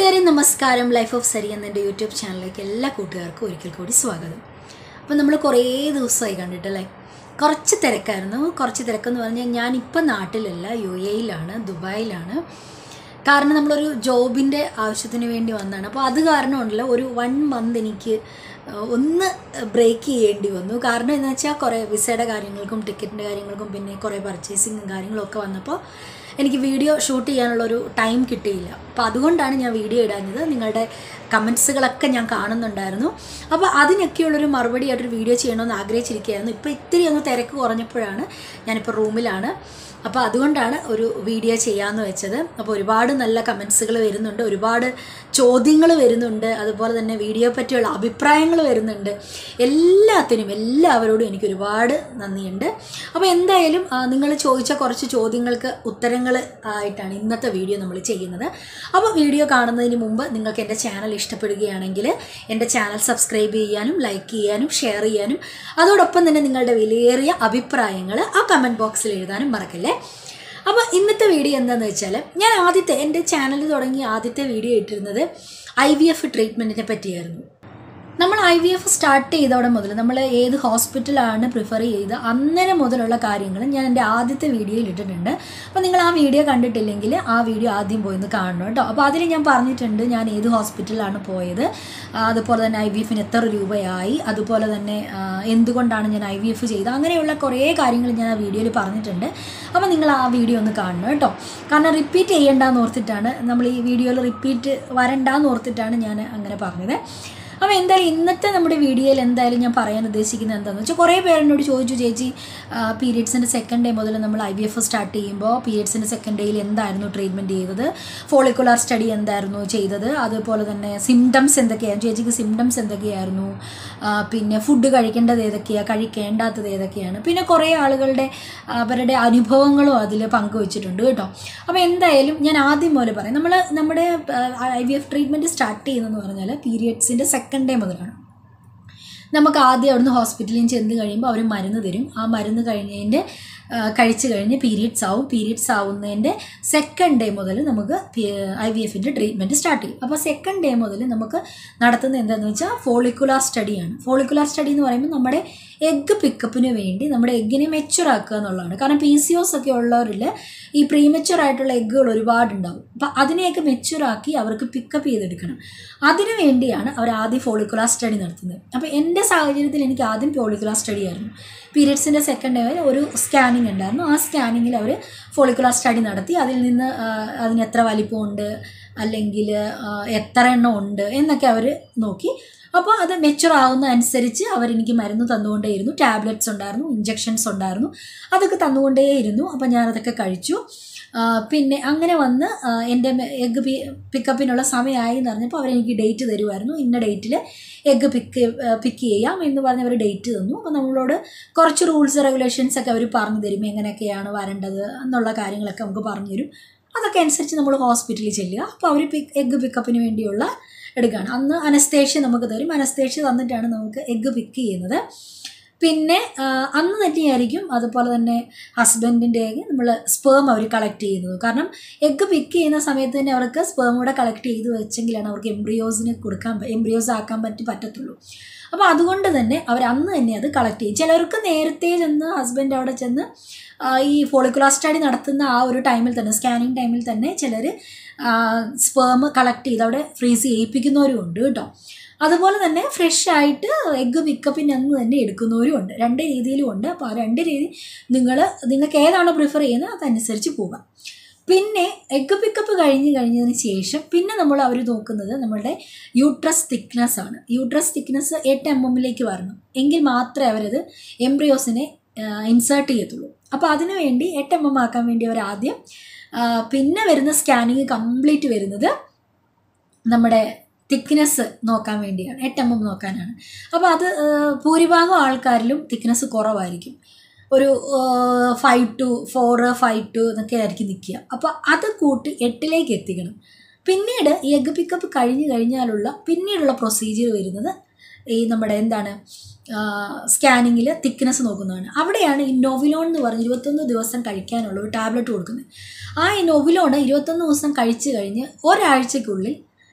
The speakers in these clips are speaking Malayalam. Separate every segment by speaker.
Speaker 1: കൂട്ടുകാരെ നമസ്കാരം ലൈഫ് ഓഫ് സരി എന്ന എൻ്റെ യൂട്യൂബ് ചാനലിലേക്ക് എല്ലാ കൂട്ടുകാർക്കും ഒരിക്കൽ കൂടി സ്വാഗതം അപ്പോൾ നമ്മൾ കുറേ ദിവസമായി കണ്ടിട്ടല്ലേ കുറച്ച് തിരക്കായിരുന്നു കുറച്ച് തിരക്കെന്ന് പറഞ്ഞാൽ ഞാനിപ്പം നാട്ടിലല്ല യു എയിലാണ് ദുബായിലാണ് കാരണം നമ്മളൊരു ജോബിൻ്റെ ആവശ്യത്തിന് വേണ്ടി വന്നതാണ് അപ്പോൾ അത് കാരണമുണ്ടല്ലോ ഒരു വൺ മന്ത് എനിക്ക് ഏഹ്, ഒന്ന് ബ്രേക്ക് ചെയ്യേണ്ടി വന്നു കാരണം എന്ന് വെച്ചാൽ കുറേ വിസയുടെ കാര്യങ്ങൾക്കും ടിക്കറ്റിൻ്റെ കാര്യങ്ങൾക്കും പിന്നെ കുറേ പർച്ചേസിങ്ങും കാര്യങ്ങളും ഒക്കെ വന്നപ്പോൾ എനിക്ക് വീഡിയോ ഷൂട്ട് ചെയ്യാനുള്ളൊരു ടൈം കിട്ടിയില്ല അപ്പോൾ അതുകൊണ്ടാണ് ഞാൻ വീഡിയോ ഇടാഞ്ഞത് നിങ്ങളുടെ കമൻസുകളൊക്കെ ഞാൻ കാണുന്നുണ്ടായിരുന്നു അപ്പോൾ അതിനൊക്കെയുള്ളൊരു മറുപടി ആയിട്ടൊരു വീഡിയോ ചെയ്യണമെന്ന് ആഗ്രഹിച്ചിരിക്കുകയായിരുന്നു ഇപ്പോൾ ഇത്തിരി ഒന്ന് തിരക്ക് കുറഞ്ഞപ്പോഴാണ് ഞാനിപ്പോൾ റൂമിലാണ് അപ്പോൾ അതുകൊണ്ടാണ് ഒരു വീഡിയോ ചെയ്യാമെന്ന് വെച്ചത് അപ്പോൾ ഒരുപാട് നല്ല കമൻസുകൾ വരുന്നുണ്ട് ഒരുപാട് ചോദ്യങ്ങൾ വരുന്നുണ്ട് അതുപോലെ തന്നെ വീഡിയോ പറ്റിയുള്ള അഭിപ്രായങ്ങൾ വരുന്നുണ്ട് എല്ലാത്തിനും എല്ലാവരോടും എനിക്ക് ഒരുപാട് നന്ദിയുണ്ട് അപ്പോൾ എന്തായാലും നിങ്ങൾ ചോദിച്ച കുറച്ച് ചോദ്യങ്ങൾക്ക് ഉത്തരങ്ങൾ ആയിട്ടാണ് ഇന്നത്തെ വീഡിയോ നമ്മൾ ചെയ്യുന്നത് അപ്പോൾ വീഡിയോ കാണുന്നതിന് മുമ്പ് നിങ്ങൾക്ക് എൻ്റെ ചാനൽ ഇഷ്ടപ്പെടുകയാണെങ്കിൽ എൻ്റെ ചാനൽ സബ്സ്ക്രൈബ് ചെയ്യാനും ലൈക്ക് ചെയ്യാനും ഷെയർ ചെയ്യാനും അതോടൊപ്പം തന്നെ നിങ്ങളുടെ വിലയേറിയ അഭിപ്രായങ്ങൾ ആ കമൻറ്റ് ബോക്സിൽ എഴുതാനും മറക്കല്ലേ അപ്പോൾ ഇന്നത്തെ വീഡിയോ എന്താണെന്ന് വെച്ചാൽ ഞാൻ ആദ്യത്തെ എൻ്റെ ചാനൽ തുടങ്ങി ആദ്യത്തെ വീഡിയോ ഇട്ടിരുന്നത് ഐ വി എഫ് ട്രീറ്റ്മെൻറ്റിനെ പറ്റിയായിരുന്നു നമ്മൾ ഐ വി എഫ് സ്റ്റാർട്ട് ചെയ്തവിടെ മുതൽ നമ്മൾ ഏത് ഹോസ്പിറ്റലാണ് പ്രിഫർ ചെയ്ത് അന്നേരം മുതലുള്ള കാര്യങ്ങൾ ഞാൻ എൻ്റെ ആദ്യത്തെ വീഡിയോയിൽ ഇട്ടിട്ടുണ്ട് അപ്പോൾ നിങ്ങൾ ആ വീഡിയോ കണ്ടിട്ടില്ലെങ്കിൽ ആ വീഡിയോ ആദ്യം പോയി ഒന്ന് കാണണം കേട്ടോ അപ്പോൾ അതിൽ ഞാൻ പറഞ്ഞിട്ടുണ്ട് ഞാൻ ഏത് ഹോസ്പിറ്റലിലാണ് പോയത് ആ, അതുപോലെ തന്നെ ഐ വി എഫിന് എത്ര രൂപയായി അതുപോലെ തന്നെ ആ, എന്തുകൊണ്ടാണ് ഞാൻ ഐ വി എഫ് ചെയ്തത് അങ്ങനെയുള്ള കുറേ കാര്യങ്ങൾ ഞാൻ ആ വീഡിയോയിൽ പറഞ്ഞിട്ടുണ്ട് അപ്പോൾ നിങ്ങൾ ആ വീഡിയോ ഒന്ന് കാണണം കേട്ടോ കാരണം റിപ്പീറ്റ് ചെയ്യേണ്ടെന്ന് ഓർത്തിട്ടാണ് നമ്മൾ ഈ വീഡിയോയിൽ റിപ്പീറ്റ് വരണ്ടെന്ന് ഓർത്തിട്ടാണ് ഞാൻ അങ്ങനെ പറഞ്ഞത് അപ്പോൾ എന്തായാലും ഇന്നത്തെ നമ്മുടെ വീഡിയോയിൽ എന്തായാലും ഞാൻ പറയാൻ ഉദ്ദേശിക്കുന്നത് എന്താണെന്ന് വെച്ചാൽ കുറേ പേര് എന്നോട് ചോദിച്ചു ചേച്ചി പീരിയഡ്സിൻ്റെ സെക്കൻഡ് ഡേ മുതൽ നമ്മൾ ഐ വി എഫ് സ്റ്റാർട്ട് ചെയ്യുമ്പോൾ പീരിയഡ്സിൻ്റെ സെക്കൻഡ് ഡേയിൽ എന്തായിരുന്നു ട്രീറ്റ്മെൻറ്റ് ചെയ്തത് ഫോളിക്കുലാർ സ്റ്റഡി എന്തായിരുന്നു ചെയ്തത് അതുപോലെ തന്നെ സിംറ്റംസ് എന്തൊക്കെയായിരുന്നു ചേച്ചിക്ക് സിംറ്റംസ് എന്തൊക്കെയായിരുന്നു ആ, പിന്നെ ഫുഡ് കഴിക്കേണ്ടത് ഏതൊക്കെയാണ് കഴിക്കേണ്ടാത്തത് ഏതൊക്കെയാണ് പിന്നെ കുറേ ആളുകളുടെ അവരുടെ അനുഭവങ്ങളും അതിൽ പങ്കുവച്ചിട്ടുണ്ട് കേട്ടോ അപ്പോൾ എന്തായാലും ഞാൻ ആദ്യം പോലെ പറയാം നമ്മൾ നമ്മുടെ I V F treatment start ചെയ്യുന്നതെന്ന് പറഞ്ഞാൽ പീരിയഡ്സിൻ്റെ സെക്കൻഡ് ഡേ മുതലാണ് നമുക്ക് ആദ്യം അവിടുന്ന് ഹോസ്പിറ്റലിൽ ചെന്ന് കഴിയുമ്പോൾ അവർ മരുന്ന് തരും ആ മരുന്ന് കഴിഞ്ഞതിൻ്റെ ആ, കഴിച്ച് കഴിഞ്ഞ് പീരിയഡ്സ് ആവും പീരിയഡ്സ് ആവുന്നതിൻ്റെ സെക്കൻഡ് ഡേ മുതൽ നമുക്ക് ഐ വി എഫിൻ്റെ ട്രീറ്റ്മെൻറ്റ് സ്റ്റാർട്ട് ചെയ്യും അപ്പോൾ സെക്കൻഡ് ഡേ മുതൽ നമുക്ക് നടത്തുന്നത് എന്താണെന്ന് വെച്ചാൽ ഫോളിക്കുലാർ സ്റ്റഡിയാണ് ഫോളിക്കുലാർ സ്റ്റഡി എന്ന് പറയുമ്പോൾ നമ്മുടെ എഗ്ഗ് പിക്കപ്പിന് വേണ്ടി നമ്മുടെ എഗ്ഗിനെ മെച്ചുർ ആക്കുക എന്നുള്ളതാണ് കാരണം പി സി ഒസ് ഒക്കെ ഉള്ളവരിൽ ഈ പ്രീമെച്ചുർ ആയിട്ടുള്ള എഗ്ഗുകൾ ഒരുപാടുണ്ടാവും അപ്പം അതിനെയൊക്കെ മെച്ചുർ ആക്കി അവർക്ക് പിക്കപ്പ് ചെയ്തെടുക്കണം അതിനു വേണ്ടിയാണ് അവർ ആദ്യം ഫോളിക്കുലാർ സ്റ്റഡി നടത്തുന്നത് അപ്പോൾ എൻ്റെ സാഹചര്യത്തിൽ എനിക്ക് ആദ്യം ഫോളിക്കുലാർ സ്റ്റഡി ആയിരുന്നു പീരിയഡ്സിൻ്റെ സെക്കൻഡ് ഡേ വരെ ഒരു സ്കാനിങ് ഉണ്ടായിരുന്നു ആ സ്കാനിങ്ങിൽ അവർ ഫോളിക്കുലാർ സ്റ്റഡി നടത്തി അതിൽ നിന്ന് ആ, അതിന് എത്ര വലിപ്പമുണ്ട് അല്ലെങ്കിൽ ആ, എത്ര എണ്ണം ഉണ്ട് എന്നൊക്കെ അവർ നോക്കി അപ്പോൾ അത് മെച്ചുർ ആവുന്ന അനുസരിച്ച് അവരെനിക്ക് മരുന്ന് തന്നുകൊണ്ടേയിരുന്നു ടാബ്ലറ്റ്സ് ഉണ്ടായിരുന്നു ഇഞ്ചെക്ഷൻസ് ഉണ്ടായിരുന്നു അതൊക്കെ തന്നുകൊണ്ടേയിരുന്നു അപ്പോൾ ഞാനതൊക്കെ കഴിച്ചു ആ, പിന്നെ അങ്ങനെ വന്ന് ആ, എൻ്റെ എഗ്ഗ് പി പിക്കപ്പിനുള്ള സമയമായി എന്ന് പറഞ്ഞപ്പോൾ അവരെനിക്ക് ഡേറ്റ് തരുമായിരുന്നു ഇന്ന ഡേറ്റിൽ എഗ്ഗ് പിക്ക് പിക്ക് ചെയ്യാം എന്ന് പറഞ്ഞ് അവർ ഡേറ്റ് തന്നു അപ്പോൾ നമ്മളോട് കുറച്ച് റൂൾസ് റെഗുലേഷൻസ് ഒക്കെ അവർ പറഞ്ഞു തരും എങ്ങനെയൊക്കെയാണ് വരേണ്ടത് എന്നുള്ള കാര്യങ്ങളൊക്കെ നമുക്ക് പറഞ്ഞു തരും അതൊക്കെ അനുസരിച്ച് നമ്മൾ ഹോസ്പിറ്റലിൽ ചെല്ലുക അപ്പോൾ അവർ പിക്ക് എഗ്ഗ് പിക്കപ്പിന് വേണ്ടിയുള്ള എടുക്കുകയാണ് അന്ന് അനസ്തേഷ്യ നമുക്ക് തരും അനസ്തേഷ്യ തന്നിട്ടാണ് നമുക്ക് എഗ്ഗ് പിക്ക് ചെയ്യുന്നത് പിന്നെ ആ, അന്ന് തന്നെയായിരിക്കും അതുപോലെ തന്നെ ഹസ്ബൻഡിൻ്റെ നമ്മൾ സ്പേം അവർ കളക്ട് ചെയ്യുന്നത് കാരണം എഗ്ഗ് പിക്ക് ചെയ്യുന്ന സമയത്ത് തന്നെ അവർക്ക് സ്പേം കൂടെ കളക്ട് ചെയ്ത് വെച്ചെങ്കിലാണ് അവർക്ക് എംബ്രിയോസിന് കൊടുക്കാൻ എംബ്രിയോസ് ആക്കാൻ പറ്റി പറ്റത്തുള്ളൂ അപ്പോൾ അതുകൊണ്ട് തന്നെ അവർ അന്ന് തന്നെ അത് കളക്ട് ചെയ്യും ചിലർക്ക് നേരത്തെ ചെന്ന് ഹസ്ബൻഡ് അവിടെ ചെന്ന് ആ, ഈ ഫോളിക്കുലാർ സ്റ്റഡി നടത്തുന്ന ആ ഒരു ടൈമിൽ തന്നെ സ്കാനിങ് ടൈമിൽ തന്നെ ചിലർ സ്പേം കളക്ട് ചെയ്ത് അവിടെ ഫ്രീസ് ചെയ്യിപ്പിക്കുന്നവരും ഉണ്ട് കേട്ടോ അതുപോലെ തന്നെ ഫ്രഷ് ആയിട്ട് എഗ്ഗ് പിക്കപ്പിന് അന്ന് തന്നെ എടുക്കുന്നവരും ഉണ്ട് രണ്ട് രീതിയിലും ഉണ്ട് അപ്പോൾ ആ രണ്ട് രീതി നിങ്ങൾ നിങ്ങൾക്ക് ഏതാണോ പ്രിഫർ ചെയ്യുന്നത് അതനുസരിച്ച് പോകാം പിന്നെ എഗ്ഗ് പിക്കപ്പ് കഴിഞ്ഞ് കഴിഞ്ഞതിന് ശേഷം പിന്നെ നമ്മൾ അവർ നോക്കുന്നത് നമ്മളുടെ യൂട്രസ് തിക്നെസ് ആണ് യൂട്രസ് തിക്നെസ് എട്ട് എം എമ്മിലേക്ക് വരണം എങ്കിൽ മാത്രമേ അവരത് എംബ്രിയോസിനെ ഇൻസേർട്ട് ചെയ്യത്തുള്ളൂ അപ്പോൾ അതിനു വേണ്ടി എട്ട് എം എം ആക്കാൻ വേണ്ടി അവർ ആദ്യം ആ, പിന്നെ വരുന്ന സ്കാനിങ് കംപ്ലീറ്റ് വരുന്നത് നമ്മുടെ തിക്നെസ് നോക്കാൻ വേണ്ടിയാണ് എട്ട് എം എം നോക്കാനാണ് അപ്പോൾ അത് ആ, ഭൂരിഭാഗം ആൾക്കാരിലും തിക്നെസ് കുറവായിരിക്കും ഒരു five two four five two എന്നൊക്കെ ആയിരിക്കും നിൽക്കുക അപ്പോൾ അത് കൂട്ടി എട്ടിലേക്ക് എത്തിക്കണം പിന്നീട് ഈ എഗ് പിക്കപ്പ് കഴിഞ്ഞ് കഴിഞ്ഞാലുള്ള പിന്നീടുള്ള പ്രൊസീജിയർ വരുന്നത് ഈ നമ്മുടെ എന്താണ് സ്കാനിങ്ങിൽ തിക്നെസ് നോക്കുന്നതാണ് അവിടെയാണ് ഈ നോവിലോൺ എന്ന് പറഞ്ഞ് ഇരുപത്തൊന്ന് ദിവസം കഴിക്കാനുള്ള ഒരു ടാബ്ലറ്റ് കൊടുക്കുന്നത് ആ ഈ നോവിലോൺ ഇരുപത്തൊന്ന് ദിവസം കഴിച്ചു കഴിഞ്ഞ് ഒരാഴ്ചക്കുള്ളിൽ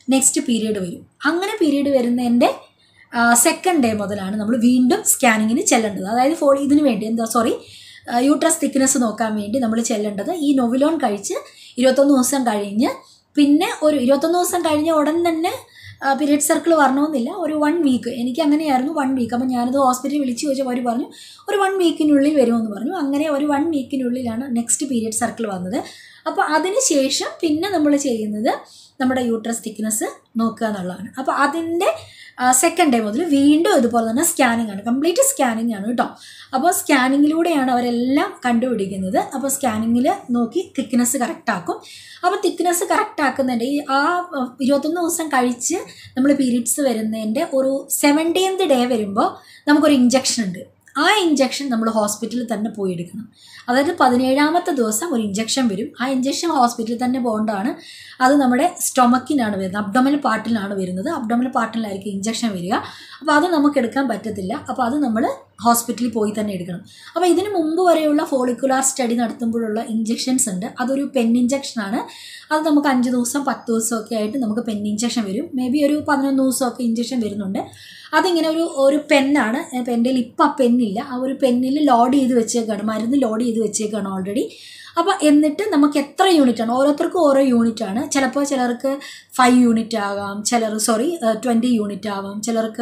Speaker 1: നെക്സ്റ്റ് പീരീഡ് വരും അങ്ങനെ പീരീഡ് വരുന്നതിൻ്റെ സെക്കൻഡ് ഡേ മുതലാണ് നമ്മൾ വീണ്ടും സ്കാനിങ്ങിന് ചെല്ലേണ്ടത് അതായത് ഫോൾ ഇതിന് വേണ്ടി എന്താ സോറി യൂട്രസ് തിക്നെസ് നോക്കാൻ വേണ്ടി നമ്മൾ ചെല്ലേണ്ടത് ഈ നൊവിലോൺ കഴിച്ച് ഇരുപത്തൊന്ന് ദിവസം കഴിഞ്ഞ് പിന്നെ ഒരു ഇരുപത്തൊന്ന് ദിവസം കഴിഞ്ഞ ഉടൻ തന്നെ പീരിയഡ് സർക്കിൾ വരണമെന്നില്ല ഒരു വൺ വീക്ക് എനിക്ക് അങ്ങനെയായിരുന്നു വൺ വീക്ക് അപ്പം ഞാനത് ഹോസ്പിറ്റലിൽ വിളിച്ച് ചോദിച്ചപ്പോൾ അവർ പറഞ്ഞു ഒരു വൺ വീക്കിനുള്ളിൽ വരുമെന്ന് പറഞ്ഞു അങ്ങനെ ഒരു വൺ വീക്കിനുള്ളിലാണ് നെക്സ്റ്റ് പീരിയഡ് സർക്കിൾ വന്നത് അപ്പോൾ അതിന് ശേഷം പിന്നെ നമ്മൾ ചെയ്യുന്നത് നമ്മുടെ യൂട്രസ് തിക്നെസ് നോക്കുക എന്നുള്ളതാണ് അപ്പോൾ അതിൻ്റെ സെക്കൻഡ് ഡേ മുതൽ വീണ്ടും ഇതുപോലെ തന്നെ സ്കാനിങ് ആണ് കംപ്ലീറ്റ് സ്കാനിങ് ആണ് കേട്ടോ അപ്പോൾ സ്കാനിങ്ങിലൂടെയാണ് അവരെല്ലാം കണ്ടുപിടിക്കുന്നത് അപ്പോൾ സ്കാനിങ്ങിൽ നോക്കി തിക്നെസ് കറക്റ്റ് ആക്കും അപ്പോൾ തിക്നെസ് കറക്റ്റ് ആക്കുന്നതിൻ്റെ ഈ ആ ഇരുപത്തൊന്ന് ദിവസം കഴിച്ച് നമ്മൾ പീരീഡ്സ് വരുന്നതിൻ്റെ ഒരു സെവൻറ്റീൻത് ഡേ വരുമ്പോൾ നമുക്കൊരു ഇഞ്ചക്ഷൻ ഉണ്ട് ആ ഇഞ്ചക്ഷൻ നമ്മൾ ഹോസ്പിറ്റലിൽ തന്നെ പോയി എടുക്കണം അതായത് പതിനേഴാമത്തെ ദിവസം ഒരു ഇഞ്ചക്ഷൻ വരും ആ ഇഞ്ചക്ഷൻ ഹോസ്പിറ്റലിൽ തന്നെ പോകേണ്ടതാണ് അത് നമ്മുടെ സ്റ്റൊമക്കിനാണ് വരുന്നത് അബ്ഡോമൽ പാർട്ടിലാണ് വരുന്നത് അബ്ഡോമൽ പാർട്ടിലായിരിക്കും ഇഞ്ചക്ഷൻ വരിക അപ്പോൾ അത് നമുക്ക് എടുക്കാൻ പറ്റത്തില്ല അപ്പോൾ അത് നമ്മൾ ഹോസ്പിറ്റലിൽ പോയി തന്നെ എടുക്കണം അപ്പോൾ ഇതിന് മുമ്പ് വരെയുള്ള ഫോളിക്കുലാർ സ്റ്റഡി നടത്തുമ്പോഴുള്ള ഇഞ്ചക്ഷൻസ് ഉണ്ട് അതൊരു പെൻ ഇഞ്ചക്ഷനാണ് അത് നമുക്ക് അഞ്ച് ദിവസം പത്ത് ദിവസമൊക്കെ ആയിട്ട് നമുക്ക് പെൻ ഇഞ്ചക്ഷൻ വരും മേ ബി ഒരു പതിനൊന്ന് ദിവസമൊക്കെ ഇഞ്ചക്ഷൻ വരുന്നുണ്ട് അതിങ്ങനെ ഒരു ഒരു പെന്നാണ് എൻ്റെ ഇപ്പം ആ പെന്നില്ല ആ ഒരു പെന്നിൽ ലോഡ് ചെയ്ത് വെച്ചേക്കാണ് മരുന്ന് ലോഡ് ചെയ്ത് വെച്ചേക്കാണ് ഓൾറെഡി അപ്പോൾ എന്നിട്ട് നമുക്ക് എത്ര യൂണിറ്റ് ആണ് ഓരോരുത്തർക്കും ഓരോ യൂണിറ്റ് ആണ് ചിലപ്പോൾ ചിലർക്ക് ഫൈവ് യൂണിറ്റ് ആകാം ചിലർ സോറി ട്വൻറ്റി യൂണിറ്റ് ആവാം ചിലർക്ക്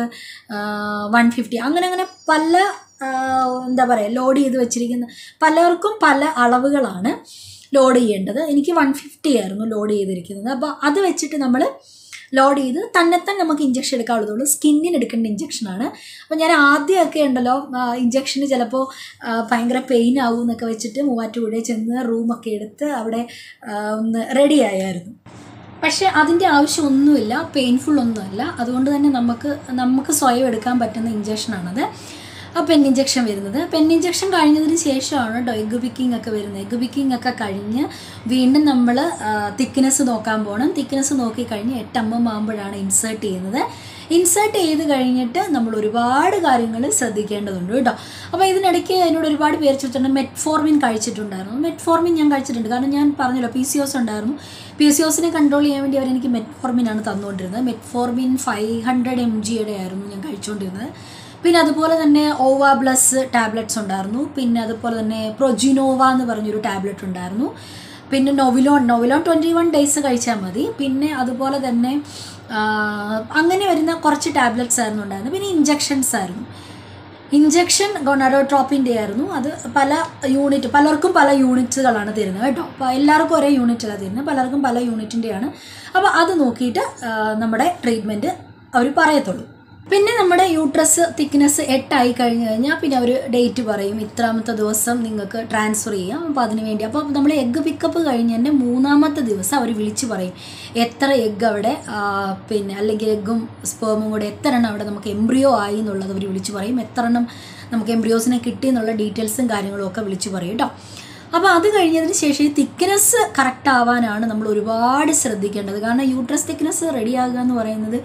Speaker 1: വൺ ഫിഫ്റ്റി അങ്ങനെ അങ്ങനെ പല എന്താ പറയുക ലോഡ് ചെയ്ത് വെച്ചിരിക്കുന്ന പലർക്കും പല അളവുകളാണ് ലോഡ് ചെയ്യേണ്ടത് എനിക്ക് വൺ ഫിഫ്റ്റി ആയിരുന്നു ലോഡ് ചെയ്തിരിക്കുന്നത് അപ്പോൾ അത് വെച്ചിട്ട് നമ്മൾ ലോഡ് ചെയ്ത് തന്നെത്താൻ നമുക്ക് ഇഞ്ചക്ഷൻ എടുക്കാവുള്ളതുള്ളൂ സ്കിന്നിന് എടുക്കേണ്ട ഇഞ്ചക്ഷനാണ് അപ്പോൾ ഞാൻ ആദ്യമൊക്കെ ഉണ്ടല്ലോ ഇഞ്ചക്ഷന് ചിലപ്പോൾ ഭയങ്കര പെയിൻ ആവും എന്നൊക്കെ വെച്ചിട്ട് മൂവാറ്റുപുഴയിൽ ചെന്ന് റൂമൊക്കെ എടുത്ത് അവിടെ ഒന്ന് റെഡി ആയായിരുന്നു പക്ഷേ അതിൻ്റെ ആവശ്യമൊന്നുമില്ല പെയിൻഫുൾ ഒന്നുമല്ല അതുകൊണ്ട് തന്നെ നമുക്ക് നമുക്ക് സ്വയം എടുക്കാൻ പറ്റുന്ന ഇഞ്ചക്ഷനാണത് ആ പെൻ ഇഞ്ചക്ഷൻ വരുന്നത് പെൻ ഇഞ്ചക്ഷൻ കഴിഞ്ഞതിന് ശേഷമാണ് കേട്ടോ എഗ് പിക്കിംഗ് ഒക്കെ വരുന്നത് എഗ് പിക്കിംഗ് ഒക്കെ കഴിഞ്ഞ് വീണ്ടും നമ്മൾ തിക്നെസ് നോക്കാൻ പോകണം തിക്നെസ് നോക്കി കഴിഞ്ഞ് എട്ടമ്പം ആകുമ്പോഴാണ് ഇൻസേർട്ട് ചെയ്യുന്നത് ഇൻസേർട്ട് ചെയ്ത് കഴിഞ്ഞിട്ട് നമ്മൾ ഒരുപാട് കാര്യങ്ങൾ ശ്രദ്ധിക്കേണ്ടതുണ്ട് കേട്ടോ അപ്പോൾ ഇതിനിടയ്ക്ക് എന്നോട് ഒരുപാട് പേര് ചോദിച്ചിട്ടുണ്ട് മെറ്റ്ഫോർമിൻ കഴിച്ചിട്ടുണ്ടായിരുന്നു മെറ്റ്ഫോർമിൻ ഞാൻ കഴിച്ചിട്ടുണ്ട് കാരണം ഞാൻ പറഞ്ഞല്ലോ പി സി ഒസ് ഉണ്ടായിരുന്നു പി സി ഒസിനെ കൺട്രോൾ ചെയ്യാൻ വേണ്ടി അവരെനിക്ക് മെറ്റ്ഫോർമിനാണ് തന്നുകൊണ്ടിരുന്നത് മെറ്റ്ഫോർമിൻ ഫൈവ് ഹൺഡ്രഡ് എം ജിയുടെ ആയിരുന്നു ഞാൻ കഴിച്ചുകൊണ്ടിരുന്നത് പിന്നെ അതുപോലെ തന്നെ ഓവ പ്ലസ് ടാബ്ലറ്റ്സ് ഉണ്ടായിരുന്നു പിന്നെ അതുപോലെ തന്നെ പ്രൊജിനോവ എന്ന് പറഞ്ഞൊരു ടാബ്ലറ്റ് ഉണ്ടായിരുന്നു പിന്നെ novelon novelon twenty one days കഴിച്ചാൽ മതി പിന്നെ അതുപോലെ തന്നെ അങ്ങനെ വരുന്ന കുറച്ച് ടാബ്ലറ്റ്സ് ആയിരുന്നു ഉണ്ടായിരുന്നത് പിന്നെ ഇഞ്ചക്ഷൻസ് ആയിരുന്നു ഇഞ്ചക്ഷൻ ഗൊണഡോട്രോപ്പിൻ്റെ ആയിരുന്നു അത് പല യൂണിറ്റ് പലർക്കും പല യൂണിറ്റുകളാണ് തരുന്നത് കേട്ടോ അപ്പോൾ എല്ലാവർക്കും ഒരേ യൂണിറ്റല്ല തരുന്നത് പലർക്കും പല യൂണിറ്റിൻ്റെയാണ് അപ്പോൾ അത് നോക്കിയിട്ട് നമ്മുടെ ട്രീറ്റ്മെൻറ്റ് അവർ പറയത്തുള്ളൂ പിന്നെ നമ്മുടെ യൂട്രസ് തിക്നെസ് എട്ടായി കഴിഞ്ഞ് കഴിഞ്ഞാൽ പിന്നെ അവർ ഡേറ്റ് പറയും ഇത്രാമത്തെ ദിവസം നിങ്ങൾക്ക് ട്രാൻസ്ഫർ ചെയ്യാം അപ്പോൾ അതിന് വേണ്ടി അപ്പോൾ നമ്മൾ എഗ്ഗ് പിക്കപ്പ് കഴിഞ്ഞതിൻ്റെ മൂന്നാമത്തെ ദിവസം അവർ വിളിച്ച് പറയും എത്ര എഗ്ഗ് അവിടെ പിന്നെ അല്ലെങ്കിൽ എഗ്ഗും സ്പേമും കൂടെ എത്ര എണ്ണം അവിടെ നമുക്ക് എംബ്രിയോ ആയി എന്നുള്ളത് അവർ വിളിച്ച് പറയും എത്ര എണ്ണം നമുക്ക് എംബ്രിയോസിനെ കിട്ടി എന്നുള്ള ഡീറ്റെയിൽസും കാര്യങ്ങളും ഒക്കെ വിളിച്ച് പറയും കേട്ടോ അപ്പോൾ അത് കഴിഞ്ഞതിന് ശേഷം ഈ തിക്നെസ് കറക്റ്റ് ആവാനാണ് നമ്മൾ ഒരുപാട് ശ്രദ്ധിക്കേണ്ടത് കാരണം യൂട്രസ് തിക്നെസ് റെഡി ആകുക എന്ന് പറയുന്നത്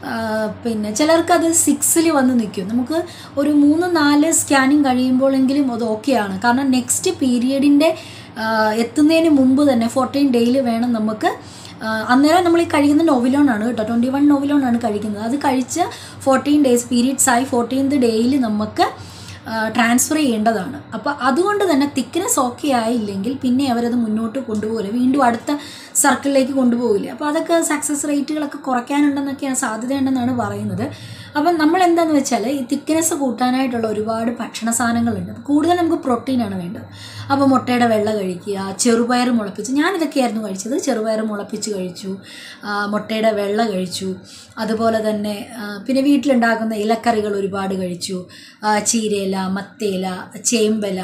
Speaker 1: പിന്നെ ചിലർക്ക് അത് സിക്സിൽ വന്ന് നിൽക്കും നമുക്ക് ഒരു മൂന്ന് നാല് സ്കാനിങ് കഴിയുമ്പോഴെങ്കിലും അത് ഓക്കെയാണ് കാരണം നെക്സ്റ്റ് പീരിയഡിൻ്റെ എത്തുന്നതിന് മുമ്പ് തന്നെ ഫോർട്ടീൻ ഡേയിൽ വേണം നമുക്ക് അന്നേരം നമ്മൾ ഈ കഴിക്കുന്ന നോവിലോൺ ആണ് കേട്ടോ ട്വൻറ്റി വൺ നോവിലോൺ ആണ് കഴിക്കുന്നത് അത് കഴിച്ച് ഫോർട്ടീൻ ഡേയ്സ് പീരീഡ്സ് ആയി ഫോർട്ടീൻത് ഡേയിൽ നമുക്ക് ട്രാൻസ്ഫർ ചെയ്യേണ്ടതാണ് അപ്പോൾ അതുകൊണ്ട് തന്നെ തിക്നെസ് ഓക്കെ ആയില്ലെങ്കിൽ പിന്നെ അവരത് മുന്നോട്ട് കൊണ്ടുപോകില്ല വീണ്ടും അടുത്ത സർക്കിളിലേക്ക് കൊണ്ടുപോകില്ല അപ്പോൾ അതൊക്കെ സക്സസ് റേറ്റുകളൊക്കെ കുറയ്ക്കാനുണ്ടെന്നൊക്കെയാണ് സാധ്യതയുണ്ടെന്നാണ് പറയുന്നത് അപ്പം നമ്മൾ എന്താണെന്ന് വെച്ചാൽ ഈ തിക്നെസ് കൂട്ടാനായിട്ടുള്ള ഒരുപാട് ഭക്ഷണ സാധനങ്ങളുണ്ട് കൂടുതൽ നമുക്ക് പ്രോട്ടീനാണ് വേണ്ടത് അപ്പോൾ മുട്ടയുടെ വെള്ള കഴിക്കുക ചെറുപയർ മുളപ്പിച്ച് ഞാനിതൊക്കെയായിരുന്നു കഴിച്ചത് ചെറുപയർ മുളപ്പിച്ച് കഴിച്ചു മുട്ടയുടെ വെള്ള കഴിച്ചു അതുപോലെ തന്നെ പിന്നെ വീട്ടിലുണ്ടാക്കുന്ന ഇലക്കറികൾ ഒരുപാട് കഴിച്ചു ചീരയില മത്തേല ചേമ്പല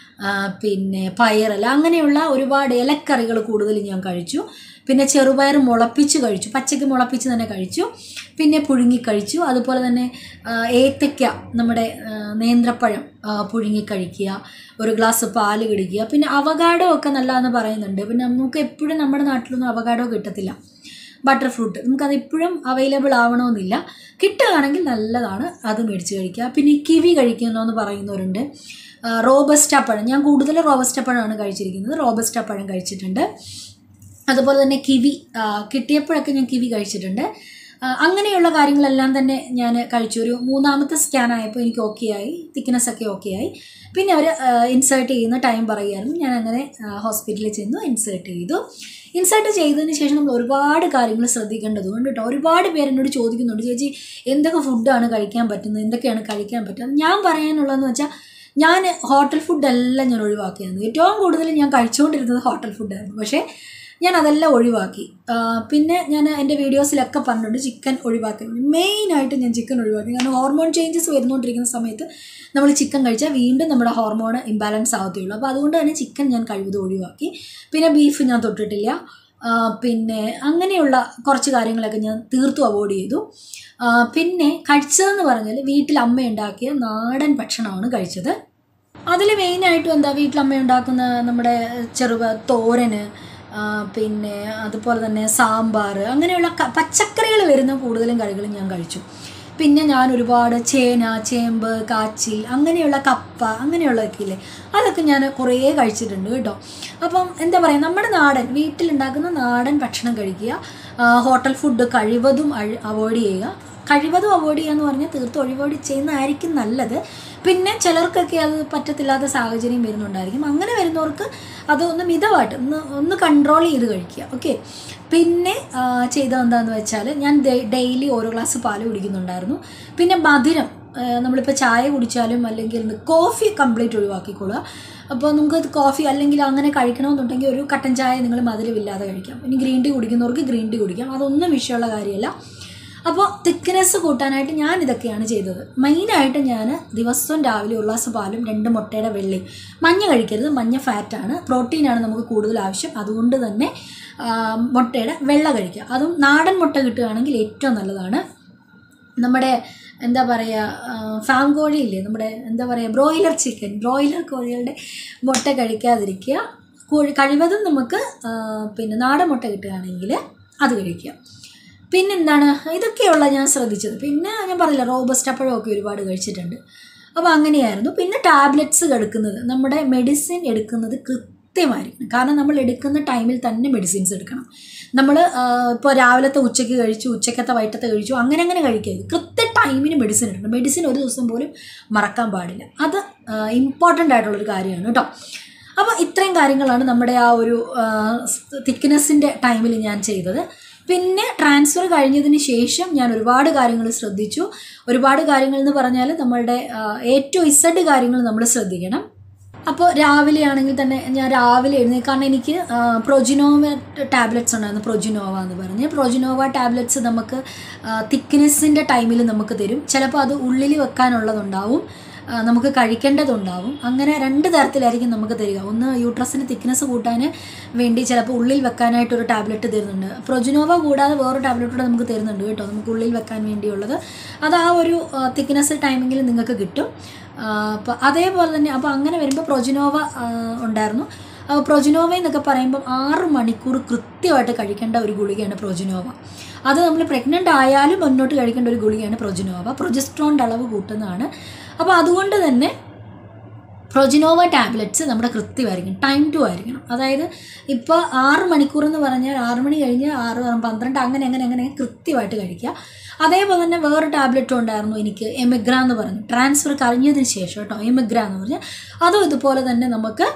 Speaker 1: പിന്നെ പയറില അങ്ങനെയുള്ള ഒരുപാട് ഇലക്കറികൾ കൂടുതൽ ഞാൻ കഴിച്ചു പിന്നെ ചെറുപയർ മുളപ്പിച്ച് കഴിച്ചു പച്ചയ്ക്ക് മുളപ്പിച്ച് തന്നെ കഴിച്ചു പിന്നെ പുഴുങ്ങി കഴിച്ചു അതുപോലെ തന്നെ ഏത്തയ്ക്ക നമ്മുടെ നേന്ത്രപ്പഴം പുഴുങ്ങി കഴിക്കുക ഒരു ഗ്ലാസ് പാല് കുടിക്കുക പിന്നെ അവകാഡോ ഒക്കെ നല്ലതെന്ന് പറയുന്നുണ്ട് പിന്നെ നമുക്ക് എപ്പോഴും നമ്മുടെ നാട്ടിലൊന്നും അവകാഡോ കിട്ടത്തില്ല ബട്ടർ ഫ്രൂട്ട് നമുക്കത് എപ്പോഴും അവൈലബിൾ ആവണമെന്നില്ല കിട്ടുകയാണെങ്കിൽ നല്ലതാണ് അത് മേടിച്ച് കഴിക്കുക പിന്നെ കിവി കഴിക്കണമെന്ന് പറയുന്നവരുണ്ട് റോബസ്റ്റ പഴം ഞാൻ കൂടുതൽ റോബസ്റ്റ പഴമാണ് കഴിച്ചിരിക്കുന്നത് റോബസ്റ്റ പഴം കഴിച്ചിട്ടുണ്ട് അതുപോലെ തന്നെ കിവി ആ, കിട്ടിയപ്പോഴൊക്കെ ഞാൻ കിവി കഴിച്ചിട്ടുണ്ട് ആ, അങ്ങനെയുള്ള കാര്യങ്ങളെല്ലാം തന്നെ ഞാൻ കഴിച്ചു ഒരു മൂന്നാമത്തെ സ്കാൻ ആയപ്പോൾ എനിക്ക് ഓക്കെ ആയി തിക്നെസ് ഒക്കെ ഓക്കെ ആയി പിന്നെ അവർ ഇൻസേർട്ട് ചെയ്യുന്ന ടൈം പറയുമായിരുന്നു ഞാൻ അങ്ങനെ ഹോസ്പിറ്റലിൽ ചെന്നു ഇൻസേർട്ട് ചെയ്തു ഇൻസേർട്ട് ചെയ്തതിന് ശേഷം നമ്മൾ ഒരുപാട് കാര്യങ്ങൾ ശ്രദ്ധിക്കേണ്ടതുകൊണ്ട് കേട്ടോ ഒരുപാട് പേര് എന്നോട് ചോദിക്കുന്നുണ്ട് ചേച്ചി എന്തൊക്കെ ഫുഡാണ് കഴിക്കാൻ പറ്റുന്നത് എന്തൊക്കെയാണ് കഴിക്കാൻ പറ്റുന്നത് ഞാൻ പറയാനുള്ളതെന്ന് വെച്ചാൽ ഞാൻ ഹോട്ടൽ ഫുഡെല്ലാം ഞാൻ ഒഴിവാക്കിയായിരുന്നു ഏറ്റവും കൂടുതൽ ഞാൻ കഴിച്ചുകൊണ്ടിരുന്നത് ഹോട്ടൽ ഫുഡായിരുന്നു പക്ഷേ ഞാൻ അതെല്ലാം ഒഴിവാക്കി ആ, പിന്നെ ഞാൻ എൻ്റെ വീഡിയോസിലൊക്കെ പറഞ്ഞിട്ടുണ്ട് ചിക്കൻ ഒഴിവാക്കി മെയിനായിട്ട് ഞാൻ ചിക്കൻ ഒഴിവാക്കി കാരണം ഹോർമോൺ ചേഞ്ചസ് വരുന്നുകൊണ്ടിരിക്കുന്ന സമയത്ത് നമ്മൾ ചിക്കൻ കഴിച്ചാൽ വീണ്ടും നമ്മുടെ ഹോർമോൺ ഇംബാലൻസ് ആവത്തുള്ളൂ അപ്പോൾ അതുകൊണ്ട് തന്നെ ചിക്കൻ ഞാൻ കഴിവതും ഒഴിവാക്കി പിന്നെ ബീഫ് ഞാൻ തൊട്ടിട്ടില്ല ആ, പിന്നെ അങ്ങനെയുള്ള കുറച്ച് കാര്യങ്ങളൊക്കെ ഞാൻ തീർത്തും അവോയ്ഡ് ചെയ്തു ആ, പിന്നെ കഴിച്ചതെന്ന് പറഞ്ഞാൽ വീട്ടിൽ അമ്മ ഉണ്ടാക്കിയ നാടൻ ഭക്ഷണമാണ് കഴിച്ചത് അതിൽ മെയിനായിട്ടും എന്താ വീട്ടിലമ്മ ഉണ്ടാക്കുന്ന നമ്മുടെ ചെറുപ തോരന് ആ, പിന്നെ അതുപോലെ തന്നെ സാമ്പാർ അങ്ങനെയുള്ള ക- പച്ചക്കറികൾ വരുന്ന കൂടുതലും കറികളും ഞാൻ കഴിച്ചു പിന്നെ ഞാൻ ഒരുപാട് ചേന ചേമ്പ് കാച്ചിൽ അങ്ങനെയുള്ള കപ്പ അങ്ങനെയുള്ളതൊക്കെ ഇല്ലേ അതൊക്കെ ഞാൻ കുറേ കഴിച്ചിട്ടുണ്ട് കേട്ടോ അപ്പം എന്താ പറയുക നമ്മുടെ നാടൻ വീട്ടിലുണ്ടാക്കുന്ന നാടൻ ഭക്ഷണം കഴിക്കുക ആ, ഹോട്ടൽ ഫുഡ് കഴിവതും അവോയ്ഡ് ചെയ്യുക കഴിവതും അവോയ്ഡ് ചെയ്യുക എന്ന് പറഞ്ഞാൽ തീർത്തും അവോയ്ഡ് ചെയ്യുന്നതായിരിക്കും നല്ലത് പിന്നെ ചിലർക്കൊക്കെ അത് പറ്റത്തില്ലാത്ത സാഹചര്യം വരുന്നുണ്ടായിരിക്കും അങ്ങനെ വരുന്നവർക്ക് അത് ഒന്ന് മിതമായിട്ട് ഒന്ന് ഒന്ന് കൺട്രോൾ ചെയ്ത് കഴിക്കുക ഓക്കെ പിന്നെ ആ, ചെയ്തത് എന്താണെന്ന് വെച്ചാൽ ഞാൻ ഡെയിലി ഓരോ ഗ്ലാസ് പാല് കുടിക്കുന്നുണ്ടായിരുന്നു പിന്നെ മധുരം ആ, നമ്മളിപ്പോൾ ചായ കുടിച്ചാലും അല്ലെങ്കിൽ കോഫി കംപ്ലീറ്റ് ഒഴിവാക്കിക്കൊള്ളുക അപ്പോൾ നിങ്ങൾക്ക് കോഫി അല്ലെങ്കിൽ അങ്ങനെ കഴിക്കണമെന്നുണ്ടെങ്കിൽ ഒരു കട്ടൻ ചായ നിങ്ങൾ മധുരമില്ലാതെ കഴിക്കാം ഇനി ഗ്രീൻ ടീ കുടിക്കുന്നവർക്ക് ഗ്രീൻ ടീ കുടിക്കാം അതൊന്നും വിഷയമുള്ള കാര്യമല്ല അപ്പോൾ തിക്നെസ് കൂട്ടാനായിട്ട് ഞാൻ ഇതൊക്കെയാണ് ചെയ്തത് മെയിനായിട്ട് ഞാൻ ദിവസവും രാവിലെ ഒരു ഗ്ലാസ് പാലും രണ്ട് മുട്ടയുടെ വെള്ളയും മഞ്ഞ കഴിക്കരുത് മഞ്ഞ ഫാറ്റാണ് പ്രോട്ടീനാണ് നമുക്ക് കൂടുതൽ ആവശ്യം അതുകൊണ്ട് തന്നെ ആ, മുട്ടയുടെ വെള്ള കഴിക്കുക അതും നാടൻ മുട്ട കിട്ടുകയാണെങ്കിൽ ഏറ്റവും നല്ലതാണ് നമ്മുടെ എന്താ പറയുക ഫാം കോഴിയില്ലേ നമ്മുടെ എന്താ പറയുക ബ്രോയിലർ ചിക്കൻ ബ്രോയിലർ കോഴികളുടെ മുട്ട കഴിക്കാതിരിക്കുക കോഴി കഴിവതും നമുക്ക് ആ, പിന്നെ നാടൻ മുട്ട കിട്ടുകയാണെങ്കിൽ അത് കഴിക്കുക പിന്നെന്താണ് ഇതൊക്കെയുള്ള ഞാൻ ശ്രദ്ധിച്ചത് പിന്നെ ഞാൻ പറഞ്ഞില്ല റോബസ്റ്റ് അപ്പഴമൊക്കെ ഒരുപാട് കഴിച്ചിട്ടുണ്ട് അപ്പോൾ അങ്ങനെയായിരുന്നു പിന്നെ ടാബ്ലറ്റ്സ് എടുക്കുന്നത് നമ്മുടെ മെഡിസിൻ എടുക്കുന്നത് കൃത്യമായിരിക്കണം കാരണം നമ്മൾ എടുക്കുന്ന ടൈമിൽ തന്നെ മെഡിസിൻസ് എടുക്കണം നമ്മൾ ഇപ്പോൾ രാവിലത്തെ ഉച്ചയ്ക്ക് കഴിച്ചു ഉച്ചക്കത്തെ വൈകിട്ടത്തെ കഴിച്ചു അങ്ങനെ അങ്ങനെ കഴിക്കരുത് കൃത്യ ടൈമിന് മെഡിസിൻ എടുക്കണം മെഡിസിൻ ഒരു ദിവസം പോലും മറക്കാൻ പാടില്ല അത് ഇമ്പോർട്ടൻ്റ് ആയിട്ടുള്ളൊരു കാര്യമാണ് കേട്ടോ അപ്പോൾ ഇത്രയും കാര്യങ്ങളാണ് നമ്മുടെ ആ ഒരു തിക്നെസ്സിൻ്റെ ടൈമിൽ ഞാൻ ചെയ്തത് പിന്നെ ട്രാൻസ്ഫർ കഴിഞ്ഞതിന് ശേഷം ഞാൻ ഒരുപാട് കാര്യങ്ങൾ ശ്രദ്ധിച്ചു ഒരുപാട് കാര്യങ്ങൾ എന്ന് പറഞ്ഞാൽ നമ്മളുടെ എ ടു ഇസഡ് കാര്യങ്ങൾ നമ്മൾ ശ്രദ്ധിക്കണം അപ്പോൾ രാവിലെ ആണെങ്കിൽ തന്നെ ഞാൻ രാവിലെ എഴുന്നേ കാരണം എനിക്ക് പ്രൊജിനോവ ടാബ്ലറ്റ്സ് ഉണ്ടായിരുന്നു പ്രൊജിനോവ എന്ന് പറഞ്ഞ് പ്രൊജിനോവ ടാബ്ലറ്റ്സ് നമുക്ക് തിക്നെസ്സിൻ്റെ ടൈമിൽ നമുക്ക് തരും ചിലപ്പോൾ അത് ഉള്ളിൽ വെക്കാനുള്ളതുണ്ടാവും ആ, നമുക്ക് കഴിക്കേണ്ടതുണ്ടാവും അങ്ങനെ രണ്ട് തരത്തിലായിരിക്കും നമുക്ക് തരിക ഒന്ന് യൂട്രസിന് തിക്നെസ് കൂട്ടാൻ വേണ്ടി ചിലപ്പോൾ ഉള്ളിൽ വെക്കാനായിട്ട് ഒരു ടാബ്ലറ്റ് തരുന്നുണ്ട് പ്രൊജിനോവ കൂടാതെ വേറൊരു ടാബ്ലറ്റ് കൂടെ നമുക്ക് തരുന്നുണ്ട് കേട്ടോ നമുക്ക് ഉള്ളിൽ വെക്കാൻ വേണ്ടിയുള്ളത് അത് ആ ഒരു തിക്നെസ് ടൈമിങ്ങിൽ നിങ്ങൾക്ക് കിട്ടും അപ്പോൾ അതേപോലെ തന്നെ അപ്പോൾ അങ്ങനെ വരുമ്പോൾ പ്രൊജിനോവ ആ, ഉണ്ടായിരുന്നു അപ്പോൾ പ്രൊജിനോവ എന്നൊക്കെ പറയുമ്പം ആറ് മണിക്കൂർ കൃത്യമായിട്ട് കഴിക്കേണ്ട ഒരു ഗുളികയാണ് പ്രൊജിനോവ അത് നമ്മൾ പ്രഗ്നൻ്റ് ആയാലും മുന്നോട്ട് കഴിക്കേണ്ട ഒരു ഗുളികയാണ് പ്രൊജിനോവ പ്രൊജസ്ട്രോണിൻ്റെ അളവ് കൂട്ടുന്നതാണ് അപ്പോൾ അതുകൊണ്ട് തന്നെ പ്രൊജിനോവ ടാബ്ലറ്റ്സ് നമ്മുടെ കൃത്യമായിരിക്കും ടൈം ടു ആയിരിക്കണം അതായത് ഇപ്പോൾ ആറ് മണിക്കൂർ എന്ന് പറഞ്ഞാൽ ആറ് മണി കഴിഞ്ഞ് ആറ് പന്ത്രണ്ട് അങ്ങനെ അങ്ങനെ അങ്ങനെ കൃത്യമായിട്ട് കഴിക്കുക അതേപോലെ തന്നെ വേറെ ടാബ്ലറ്റും ഉണ്ടായിരുന്നു എനിക്ക് എമിഗ്ര എന്ന് പറഞ്ഞു ട്രാൻസ്ഫർ കഴിഞ്ഞതിന് ശേഷം കേട്ടോ എമിഗ്ര എന്ന് പറഞ്ഞാൽ അതും ഇതുപോലെ തന്നെ നമുക്ക്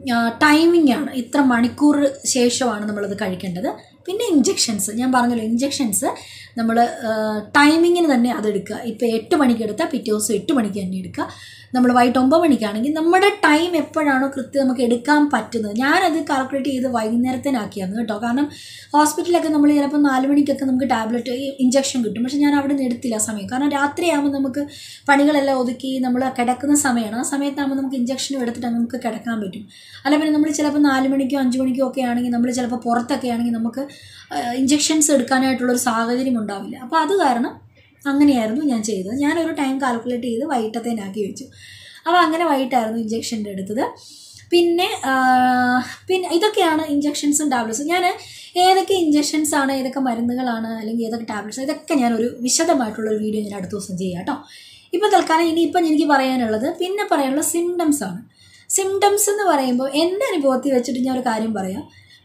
Speaker 1: ടൈമിംഗ് ആണ് ഇത്ര മണിക്കൂർ ശേഷമാണ് നമ്മളത് കഴിക്കേണ്ടത് പിന്നെ ഇഞ്ചെക്ഷൻസ് ഞാൻ പറഞ്ഞല്ലോ ഇഞ്ചെക്ഷൻസ് നമ്മൾ ടൈമിങ്ങിന് തന്നെ അതെടുക്കുക ഇപ്പോൾ എട്ട് മണിക്ക് എടുത്താൽ പിറ്റേ ദിവസം എട്ട് മണിക്ക് തന്നെ എടുക്കുക നമ്മൾ വൈകിട്ട് ഒമ്പത് മണിക്കാണെങ്കിൽ നമ്മുടെ ടൈം എപ്പോഴാണോ കൃത്യം നമുക്ക് എടുക്കാൻ പറ്റുന്നത് ഞാനത് കാൽക്കുലേറ്റ് ചെയ്ത് വൈകുന്നേരത്തിനാക്കിയായിരുന്നു കേട്ടോ കാരണം ഹോസ്പിറ്റലിലൊക്കെ നമ്മൾ ചിലപ്പോൾ നാല് മണിക്കൊക്കെ നമുക്ക് ടാബ്ലറ്റ് ഇഞ്ചക്ഷൻ കിട്ടും പക്ഷെ ഞാൻ അവിടെ നിന്ന് എടുത്തില്ല ആ സമയം കാരണം രാത്രിയാകുമ്പോൾ നമുക്ക് പണികളെല്ലാം ഒതുക്കി നമ്മൾ കിടക്കുന്ന സമയമാണ് ആ സമയത്താകുമ്പോൾ നമുക്ക് ഇഞ്ചക്ഷനും എടുത്തിട്ട് നമുക്ക് കിടക്കാൻ പറ്റും അല്ല പിന്നെ നമ്മൾ ചിലപ്പോൾ നാല് മണിക്കോ അഞ്ച് മണിക്കോ ഒക്കെ ആണെങ്കിൽ നമ്മൾ ചിലപ്പോൾ പുറത്തൊക്കെ ആണെങ്കിൽ നമുക്ക് ഇഞ്ചക്ഷൻസ് എടുക്കാനായിട്ടുള്ളൊരു സാഹചര്യം ഉണ്ടാവില്ല അപ്പോൾ അത് കാരണം അങ്ങനെയായിരുന്നു ഞാൻ ചെയ്തത് ഞാനൊരു ടൈം കാൽക്കുലേറ്റ് ചെയ്ത് വൈകിട്ടത്തേനാക്കി വെച്ചു അപ്പോൾ അങ്ങനെ വൈകിട്ടായിരുന്നു ഇഞ്ചക്ഷൻ്റെ എടുത്തത് പിന്നെ ആ, പിന്നെ ഇതൊക്കെയാണ് ഇഞ്ചക്ഷൻസും ടാബ്ലറ്റ്സും ഞാൻ ഏതൊക്കെ ഇഞ്ചക്ഷൻസ് ആണ് ഏതൊക്കെ മരുന്നുകളാണ് അല്ലെങ്കിൽ ഏതൊക്കെ ടാബ്ലറ്റ്സ് ഇതൊക്കെ ഞാനൊരു വിശദമായിട്ടുള്ള ഒരു വീഡിയോ ഞാൻ അടുത്ത ദിവസം ചെയ്യാം കേട്ടോ ഇപ്പോൾ തൽക്കാലം ഇനിയിപ്പം എനിക്ക് പറയാനുള്ളത് പിന്നെ പറയാനുള്ള സിംറ്റംസ് ആണ് സിംറ്റംസ് എന്ന് പറയുമ്പോൾ എൻ്റെ അനുഭവത്തിൽ വെച്ചിട്ട് ഞാൻ ഒരു കാര്യം പറയാം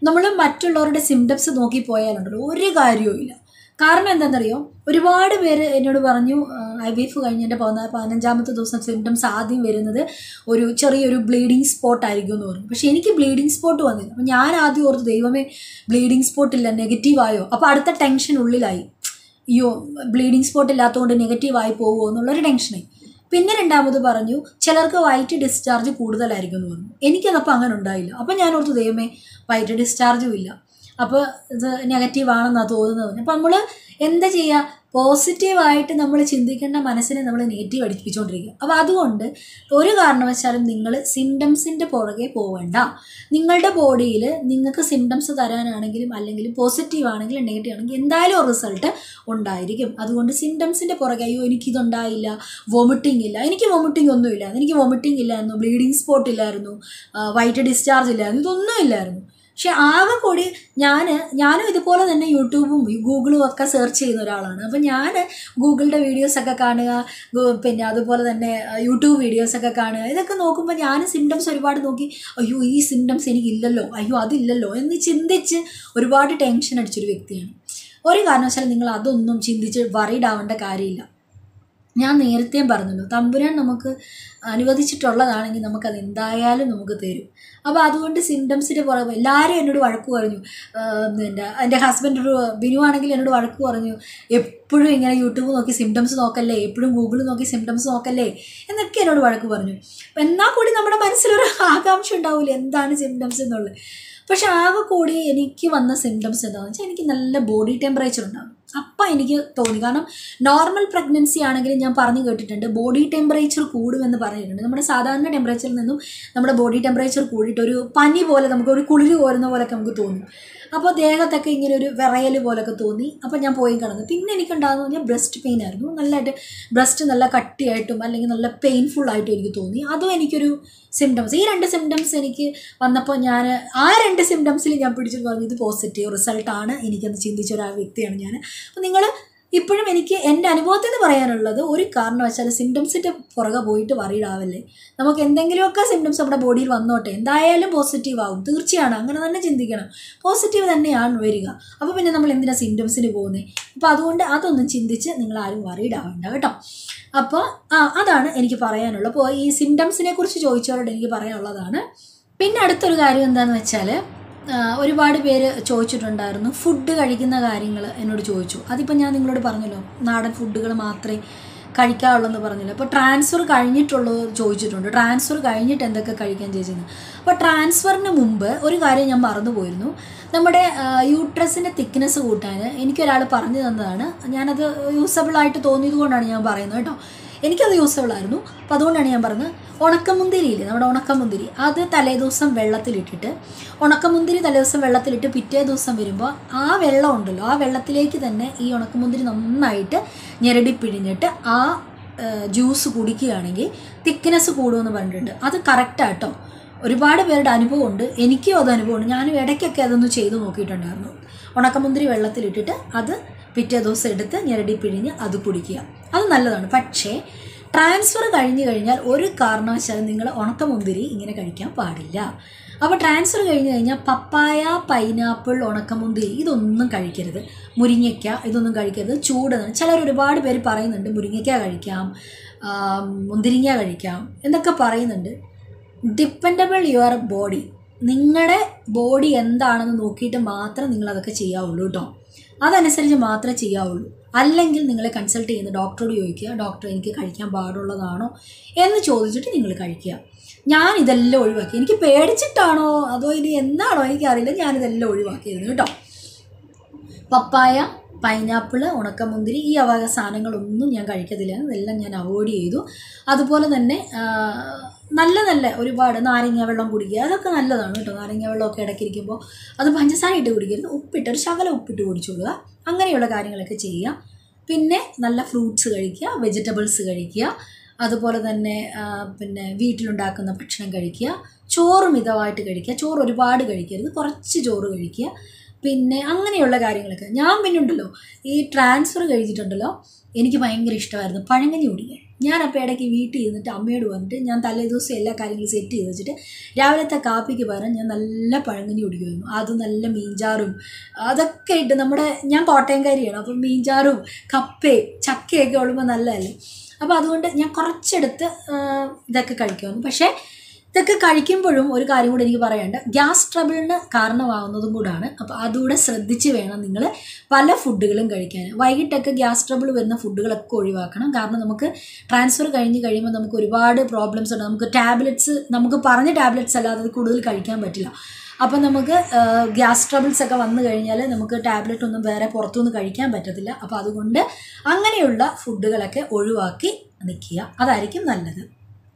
Speaker 1: നമ്മൾ മറ്റുള്ളവരുടെ സിംറ്റംസ് നോക്കി പോയാലുണ്ടല്ലോ ഒരു കാര്യവും ഇല്ല കാരണം എന്താണെന്നറിയോ ഒരുപാട് പേര് എന്നോട് പറഞ്ഞു ഐ വി എഫ് കഴിഞ്ഞതിൻ്റെ പതിനാ പതിനഞ്ചാമത്തെ ദിവസം സിംറ്റംസ് ആദ്യം വരുന്നത് ഒരു ചെറിയൊരു ബ്ലീഡിങ് സ്പോട്ട് ആയിരിക്കും എന്ന് പറഞ്ഞു പക്ഷേ എനിക്ക് ബ്ലീഡിങ് സ്പോട്ട് വന്നില്ല അപ്പം ഞാൻ ആദ്യം ഓർത്ത് ദൈവമേ ബ്ലീഡിങ് സ്പോട്ട് ഇല്ല നെഗറ്റീവ് ആയോ അപ്പോൾ അടുത്ത ടെൻഷൻ ഉള്ളിലായി അയ്യോ ബ്ലീഡിങ് സ്പോട്ട് ഇല്ലാത്തതുകൊണ്ട് നെഗറ്റീവ് ആയി പോകുമോ എന്നുള്ളൊരു ടെൻഷനായി പിന്നെ രണ്ടാമത് പറഞ്ഞു ചിലർക്ക് വൈറ്റ് ഡിസ്ചാർജ് കൂടുതലായിരിക്കും എന്ന് പറഞ്ഞു എനിക്കതപ്പോൾ അങ്ങനെ ഉണ്ടായില്ല അപ്പം ഞാൻ ഓർത്ത് ദൈവമേ വൈറ്റ് ഡിസ്ചാർജും ഇല്ല അപ്പോൾ ഇത് നെഗറ്റീവ് ആണെന്നാണ് തോന്നുന്നത് അപ്പം നമ്മൾ എന്താ ചെയ്യുക പോസിറ്റീവായിട്ട് നമ്മൾ ചിന്തിക്കേണ്ട മനസ്സിനെ നമ്മൾ നെഗറ്റീവ് അടിപ്പിച്ചുകൊണ്ടിരിക്കുക അപ്പോൾ അതുകൊണ്ട് ഒരു കാരണവശാലും നിങ്ങൾ സിംറ്റംസിൻ്റെ പുറകെ പോവേണ്ട നിങ്ങളുടെ ബോഡിയിൽ നിങ്ങൾക്ക് സിംറ്റംസ് തരാനാണെങ്കിലും അല്ലെങ്കിൽ പോസിറ്റീവ് ആണെങ്കിലും നെഗറ്റീവ് ആണെങ്കിലും എന്തായാലും ഒരു റിസൾട്ട് ഉണ്ടായിരിക്കും അതുകൊണ്ട് സിംറ്റംസിൻ്റെ പുറകെ അയ്യോ എനിക്കിതുണ്ടായില്ല വോമിറ്റിംഗ് ഇല്ല എനിക്ക് വോമിറ്റിംഗ് ഒന്നുമില്ല എനിക്ക് വോമിറ്റിംഗ് ഇല്ലായിരുന്നു ബ്ലീഡിങ് സ്പോട്ട് ഇല്ലായിരുന്നു വൈറ്റ് ഡിസ്ചാർജ് ഇല്ലായിരുന്നു ഇതൊന്നും ഇല്ലായിരുന്നു പക്ഷെ ആകെ കൂടി ഞാൻ ഞാനും ഇതുപോലെ തന്നെ യൂട്യൂബും ഗൂഗിളും ഒക്കെ സെർച്ച് ചെയ്യുന്ന ഒരാളാണ് അപ്പം ഞാൻ ഗൂഗിളിൻ്റെ വീഡിയോസൊക്കെ കാണുക ഗു- പിന്നെ അതുപോലെ തന്നെ അഹ്, യൂട്യൂബ് വീഡിയോസൊക്കെ കാണുക ഇതൊക്കെ നോക്കുമ്പോൾ ഞാൻ സിംറ്റംസ് ഒരുപാട് നോക്കി അയ്യോ ഈ സിംറ്റംസ് എനിക്കില്ലല്ലോ അയ്യോ അതില്ലല്ലോ എന്ന് ചിന്തിച്ച് ഒരുപാട് ടെൻഷൻ അടിച്ചൊരു വ്യക്തിയാണ് ഒരു കാരണവശാലും നിങ്ങൾ അതൊന്നും ചിന്തിച്ച് വറീഡ് ആവേണ്ട കാര്യമില്ല ഞാൻ നേരത്തെയും പറഞ്ഞല്ലോ തമ്പുരാൻ നമുക്ക് അനുവദിച്ചിട്ടുള്ളതാണെങ്കിൽ നമുക്കത് എന്തായാലും നമുക്ക് തരും അപ്പോൾ അതുകൊണ്ട് സിംറ്റംസിൻ്റെ പുറകെ എല്ലാവരും എന്നോട് വഴക്ക് പറഞ്ഞു എൻ്റെ എൻ്റെ ഹസ്ബൻഡ് ഒരു ബിനു ആണെങ്കിൽ എന്നോട് വഴക്ക് പറഞ്ഞു എപ്പോഴും ഇങ്ങനെ യൂട്യൂബ് നോക്കി സിംറ്റംസ് നോക്കല്ലേ എപ്പോഴും ഗൂഗിൾ നോക്കി സിംറ്റംസ് നോക്കല്ലേ എന്നൊക്കെ എന്നോട് വഴക്ക് പറഞ്ഞു എന്നാൽ കൂടി നമ്മുടെ മനസ്സിലൊരു ആകാംക്ഷ ഉണ്ടാവില്ല എന്താണ് സിംറ്റംസ് എന്നുള്ളത് പക്ഷെ ആകെ കൂടി എനിക്ക് വന്ന സിംറ്റംസ് എന്താണെന്ന് വെച്ചാൽ എനിക്ക് നല്ല ബോഡി ടെമ്പറേച്ചർ ഉണ്ടാകും അപ്പം എനിക്ക് തോന്നി കാരണം നോർമൽ പ്രഗ്നൻസി ആണെങ്കിലും ഞാൻ പറഞ്ഞു കേട്ടിട്ടുണ്ട് ബോഡി ടെമ്പറേച്ചർ കൂടുമെന്ന് പറഞ്ഞിട്ടുണ്ട് നമ്മുടെ സാധാരണ ടെമ്പറേച്ചറിൽ നിന്നും നമ്മുടെ ബോഡി ടെമ്പറേച്ചർ കൂടിയിട്ട് ഒരു പനി പോലെ നമുക്ക് ഒരു കുളിര് കോരുന്ന പോലെയൊക്കെ നമുക്ക് തോന്നും അപ്പോൾ ദേഹത്തൊക്കെ ഇങ്ങനെ ഒരു വിറയൽ പോലൊക്കെ തോന്നി അപ്പോൾ ഞാൻ പോയി കിടന്നു പിന്നെ എനിക്കുണ്ടാകുന്ന പറഞ്ഞാൽ ബ്രസ്റ്റ് പെയിൻ ആയിരുന്നു നല്ലതായിട്ട് ബ്രസ്റ്റ് നല്ല കട്ടിയായിട്ടും അല്ലെങ്കിൽ നല്ല പെയിൻഫുൾ ആയിട്ടും എനിക്ക് തോന്നി അതും എനിക്കൊരു സിംറ്റംസ് ഈ രണ്ട് സിംറ്റംസ് എനിക്ക് വന്നപ്പോൾ ഞാൻ ആ രണ്ട് സിംറ്റംസിൽ ഞാൻ പിടിച്ചിട്ട് പറഞ്ഞു ഇത് പോസിറ്റീവ് റിസൾട്ടാണ് എനിക്കെന്ന് ചിന്തിച്ച ഒരു വ്യക്തിയാണ് ഞാൻ അപ്പോൾ നിങ്ങൾ ഇപ്പോഴും എനിക്ക് എൻ്റെ അനുഭവത്തിൽ നിന്ന് പറയാനുള്ളത് ഒരു കാരണവശാൽ സിംറ്റംസിൻ്റെ പുറകെ പോയിട്ട് വറീഡാവല്ലേ നമുക്ക് എന്തെങ്കിലുമൊക്കെ സിംറ്റംസ് നമ്മുടെ ബോഡിയിൽ വന്നോട്ടെ എന്തായാലും പോസിറ്റീവ് ആവും തീർച്ചയാണ് അങ്ങനെ തന്നെ ചിന്തിക്കണം പോസിറ്റീവ് തന്നെയാണ് വരിക അപ്പോൾ പിന്നെ നമ്മൾ എന്തിനാണ് സിംറ്റംസിന് പോകുന്നത് അപ്പോൾ അതുകൊണ്ട് അതൊന്നും ചിന്തിച്ച് നിങ്ങൾ ആരും വറീഡാവണ്ട കേട്ടോ അപ്പോൾ ആ അതാണ് എനിക്ക് പറയാനുള്ളത് അപ്പോൾ ഈ സിംറ്റംസിനെ കുറിച്ച് ചോദിച്ചവരോട് എനിക്ക് പറയാനുള്ളതാണ് പിന്നെ അടുത്തൊരു കാര്യം എന്താണെന്ന് വെച്ചാൽ ആ, ഒരുപാട് പേര് ചോദിച്ചിട്ടുണ്ടായിരുന്നു ഫുഡ് കഴിക്കുന്ന കാര്യങ്ങൾ എന്നോട് ചോദിച്ചു അതിപ്പോൾ ഞാൻ നിങ്ങളോട് പറഞ്ഞല്ലോ നാടൻ ഫുഡുകൾ മാത്രമേ കഴിക്കാവുള്ളൂ പറഞ്ഞല്ലോ അപ്പോൾ ട്രാൻസ്ഫർ കഴിഞ്ഞിട്ടുള്ളത് ചോദിച്ചിട്ടുണ്ട് ട്രാൻസ്ഫർ കഴിഞ്ഞിട്ട് എന്തൊക്കെ കഴിക്കാൻ ചോദിച്ചിരുന്നു അപ്പോൾ ട്രാൻസ്ഫറിന് മുമ്പ് ഒരു കാര്യം ഞാൻ മറന്നുപോയിരുന്നു നമ്മുടെ യൂട്രസിൻ്റെ തിക്നെസ് കൂട്ടാൻ എനിക്കൊരാൾ പറഞ്ഞു തന്നതാണ് ഞാനത് യൂസബിൾ ആയിട്ട് തോന്നിയത് കൊണ്ടാണ് ഞാൻ പറയുന്നത് കേട്ടോ എനിക്കത് യൂസബിൾ ആയിരുന്നു അപ്പോൾ അതുകൊണ്ടാണ് ഞാൻ പറഞ്ഞത് ഉണക്കമുന്തിരിയില്ലേ നമ്മുടെ ഉണക്കമുന്തിരി അത് തലേദിവസം വെള്ളത്തിലിട്ടിട്ട് ഉണക്കമുന്തിരി തലേദിവസം വെള്ളത്തിലിട്ട് പിറ്റേ ദിവസം വരുമ്പോൾ ആ വെള്ളം ഉണ്ടല്ലോ ആ വെള്ളത്തിലേക്ക് തന്നെ ഈ ഉണക്കമുന്തിരി നന്നായിട്ട് ഞെരടി പിഴിഞ്ഞിട്ട് ആ ജ്യൂസ് കുടിക്കുകയാണെങ്കിൽ തിക്നെസ് കൂടുമെന്ന് പറഞ്ഞിട്ടുണ്ട് അത് കറക്റ്റാട്ടോ ഒരുപാട് പേരുടെ അനുഭവമുണ്ട് എനിക്കും അത് അനുഭവമുണ്ട് ഞാനും ഇടയ്ക്കൊക്കെ അതൊന്ന് ചെയ്ത് നോക്കിയിട്ടുണ്ടായിരുന്നു ഉണക്കമുന്തിരി വെള്ളത്തിലിട്ടിട്ട് അത് പിറ്റേ ദിവസം എടുത്ത് ഞെരടി പിഴിഞ്ഞ് അത് കുടിക്കുക അത് നല്ലതാണ് പക്ഷേ ട്രാൻസ്ഫർ കഴിഞ്ഞ് കഴിഞ്ഞാൽ ഒരു കാരണവശാലും നിങ്ങൾ ഉണക്കമുന്തിരി ഇങ്ങനെ കഴിക്കാൻ പാടില്ല അപ്പോൾ ട്രാൻസ്ഫർ കഴിഞ്ഞ് കഴിഞ്ഞാൽ പപ്പായ പൈനാപ്പിൾ ഉണക്കമുന്തിരി ഇതൊന്നും കഴിക്കരുത് മുരിങ്ങയ്ക്ക ഇതൊന്നും കഴിക്കരുത് ചൂട് ചിലർ ഒരുപാട് പേര് പറയുന്നുണ്ട് മുരിങ്ങയ്ക്ക കഴിക്കാം ആ, മുന്തിരിങ്ങ കഴിക്കാം എന്നൊക്കെ പറയുന്നുണ്ട് ഡിപ്പെൻഡബിൾ യുവർ ബോഡി നിങ്ങളുടെ ബോഡി എന്താണെന്ന് നോക്കിയിട്ട് മാത്രം നിങ്ങൾ അതൊക്കെ ചെയ്യാവുള്ളൂ കേട്ടോ അതനുസരിച്ച് മാത്രമേ ചെയ്യാവുള്ളൂ അല്ലെങ്കിൽ നിങ്ങളെ കൺസൾട്ട് ചെയ്യുന്ന ഡോക്ടറോട് ചോദിക്കുക ഡോക്ടർ എനിക്ക് കഴിക്കാൻ പാടുള്ളതാണോ എന്ന് ചോദിച്ചിട്ട് നിങ്ങൾ കഴിക്കുക ഞാൻ ഇതെല്ലാം ഒഴിവാക്കി എനിക്ക് പേടിച്ചിട്ടാണോ അതോ ഇനി എന്നാണോ എനിക്കറിയില്ല ഞാനിതെല്ലാം ഒഴിവാക്കിയിരുന്നു കേട്ടോ പപ്പായ പൈനാപ്പിൾ ഉണക്കമുന്തിരി ഈ വക സാധനങ്ങളൊന്നും ഞാൻ കഴിക്കത്തില്ല ഇതെല്ലാം ഞാൻ അവോയ്ഡ് ചെയ്തു അതുപോലെ തന്നെ ആ, നല്ല നല്ല ഒരുപാട് നാരങ്ങ വെള്ളം കുടിക്കുക അതൊക്കെ നല്ലതാണ് കേട്ടോ നാരങ്ങ വെള്ളമൊക്കെ ഇടയ്ക്കിരിക്കുമ്പോൾ അത് പഞ്ചസാര ഇട്ട് കുടിക്കരുത് ഉപ്പിട്ട് ഒരു ശകലം ഉപ്പിട്ട് കുടിച്ചോളുക അങ്ങനെയുള്ള കാര്യങ്ങളൊക്കെ ചെയ്യുക പിന്നെ നല്ല ഫ്രൂട്ട്സ് കഴിക്കുക വെജിറ്റബിൾസ് കഴിക്കുക അതുപോലെ തന്നെ ആ, പിന്നെ വീട്ടിലുണ്ടാക്കുന്ന ഭക്ഷണം കഴിക്കുക ചോറ് മിതമായിട്ട് കഴിക്കുക ചോറ് ഒരുപാട് കഴിക്കരുത് കുറച്ച് ചോറ് കഴിക്കുക പിന്നെ അങ്ങനെയുള്ള കാര്യങ്ങളൊക്കെ ഞാൻ പിന്നെ ഉണ്ടല്ലോ ഈ ട്രാൻസ്ഫർ കഴിച്ചിട്ടുണ്ടല്ലോ എനിക്ക് ഭയങ്കര ഇഷ്ടമായിരുന്നു പഴങ്കഞ്ഞി കുടിക്കാൻ ഞാൻ അപ്പോൾ ഇടയ്ക്ക് വീട്ടിൽ ഇരുന്നിട്ട് അമ്മയോട് വന്നിട്ട് ഞാൻ തലേ ദിവസം എല്ലാ കാര്യങ്ങളും സെറ്റ് ചെയ്ത് വെച്ചിട്ട് രാവിലത്തെ കാപ്പിക്ക് പകരം ഞാൻ നല്ല പഴങ്കഞ്ഞി കുടിക്കുമായിരുന്നു അത് നല്ല മീൻചാറും അതൊക്കെ ഇട്ട് നമ്മുടെ ഞാൻ കോട്ടയംകാരിയാണ് അപ്പം മീൻചാറും കപ്പയും ചക്കയൊക്കെ ഉള്ളുമ്പോൾ നല്ലതല്ലേ അപ്പോൾ അതുകൊണ്ട് ഞാൻ കുറച്ചെടുത്ത് ആ, ഇതൊക്കെ കഴിക്കുമായിരുന്നു പക്ഷേ ഇതൊക്കെ കഴിക്കുമ്പോഴും ഒരു കാര്യം കൂടി എനിക്ക് പറയാനുണ്ട് ഗ്യാസ് ട്രബിളിന് കാരണമാവുന്നതും കൂടാണ് അപ്പോൾ അതുകൂടെ ശ്രദ്ധിച്ച് വേണം നിങ്ങൾ പല ഫുഡുകളും കഴിക്കാൻ വൈകിട്ടൊക്കെ ഗ്യാസ് ട്രബിൾ വരുന്ന ഫുഡുകളൊക്കെ ഒഴിവാക്കണം കാരണം നമുക്ക് ട്രാൻസ്ഫർ കഴിഞ്ഞ് കഴിയുമ്പോൾ നമുക്ക് ഒരുപാട് പ്രോബ്ലംസ് ഉണ്ട് നമുക്ക് ടാബ്ലറ്റ്സ് നമുക്ക് പറഞ്ഞ ടാബ്ലറ്റ്സ് അല്ലാതെ അത് കൂടുതൽ കഴിക്കാൻ പറ്റില്ല അപ്പം നമുക്ക് ഗ്യാസ് ട്രബിൾസ് ഒക്കെ വന്നു കഴിഞ്ഞാൽ നമുക്ക് ടാബ്ലറ്റ് ഒന്നും വേറെ പുറത്തുനിന്ന് കഴിക്കാൻ പറ്റത്തില്ല അപ്പോൾ അതുകൊണ്ട് അങ്ങനെയുള്ള ഫുഡുകളൊക്കെ ഒഴിവാക്കി നിൽക്കുക അതായിരിക്കും നല്ലത്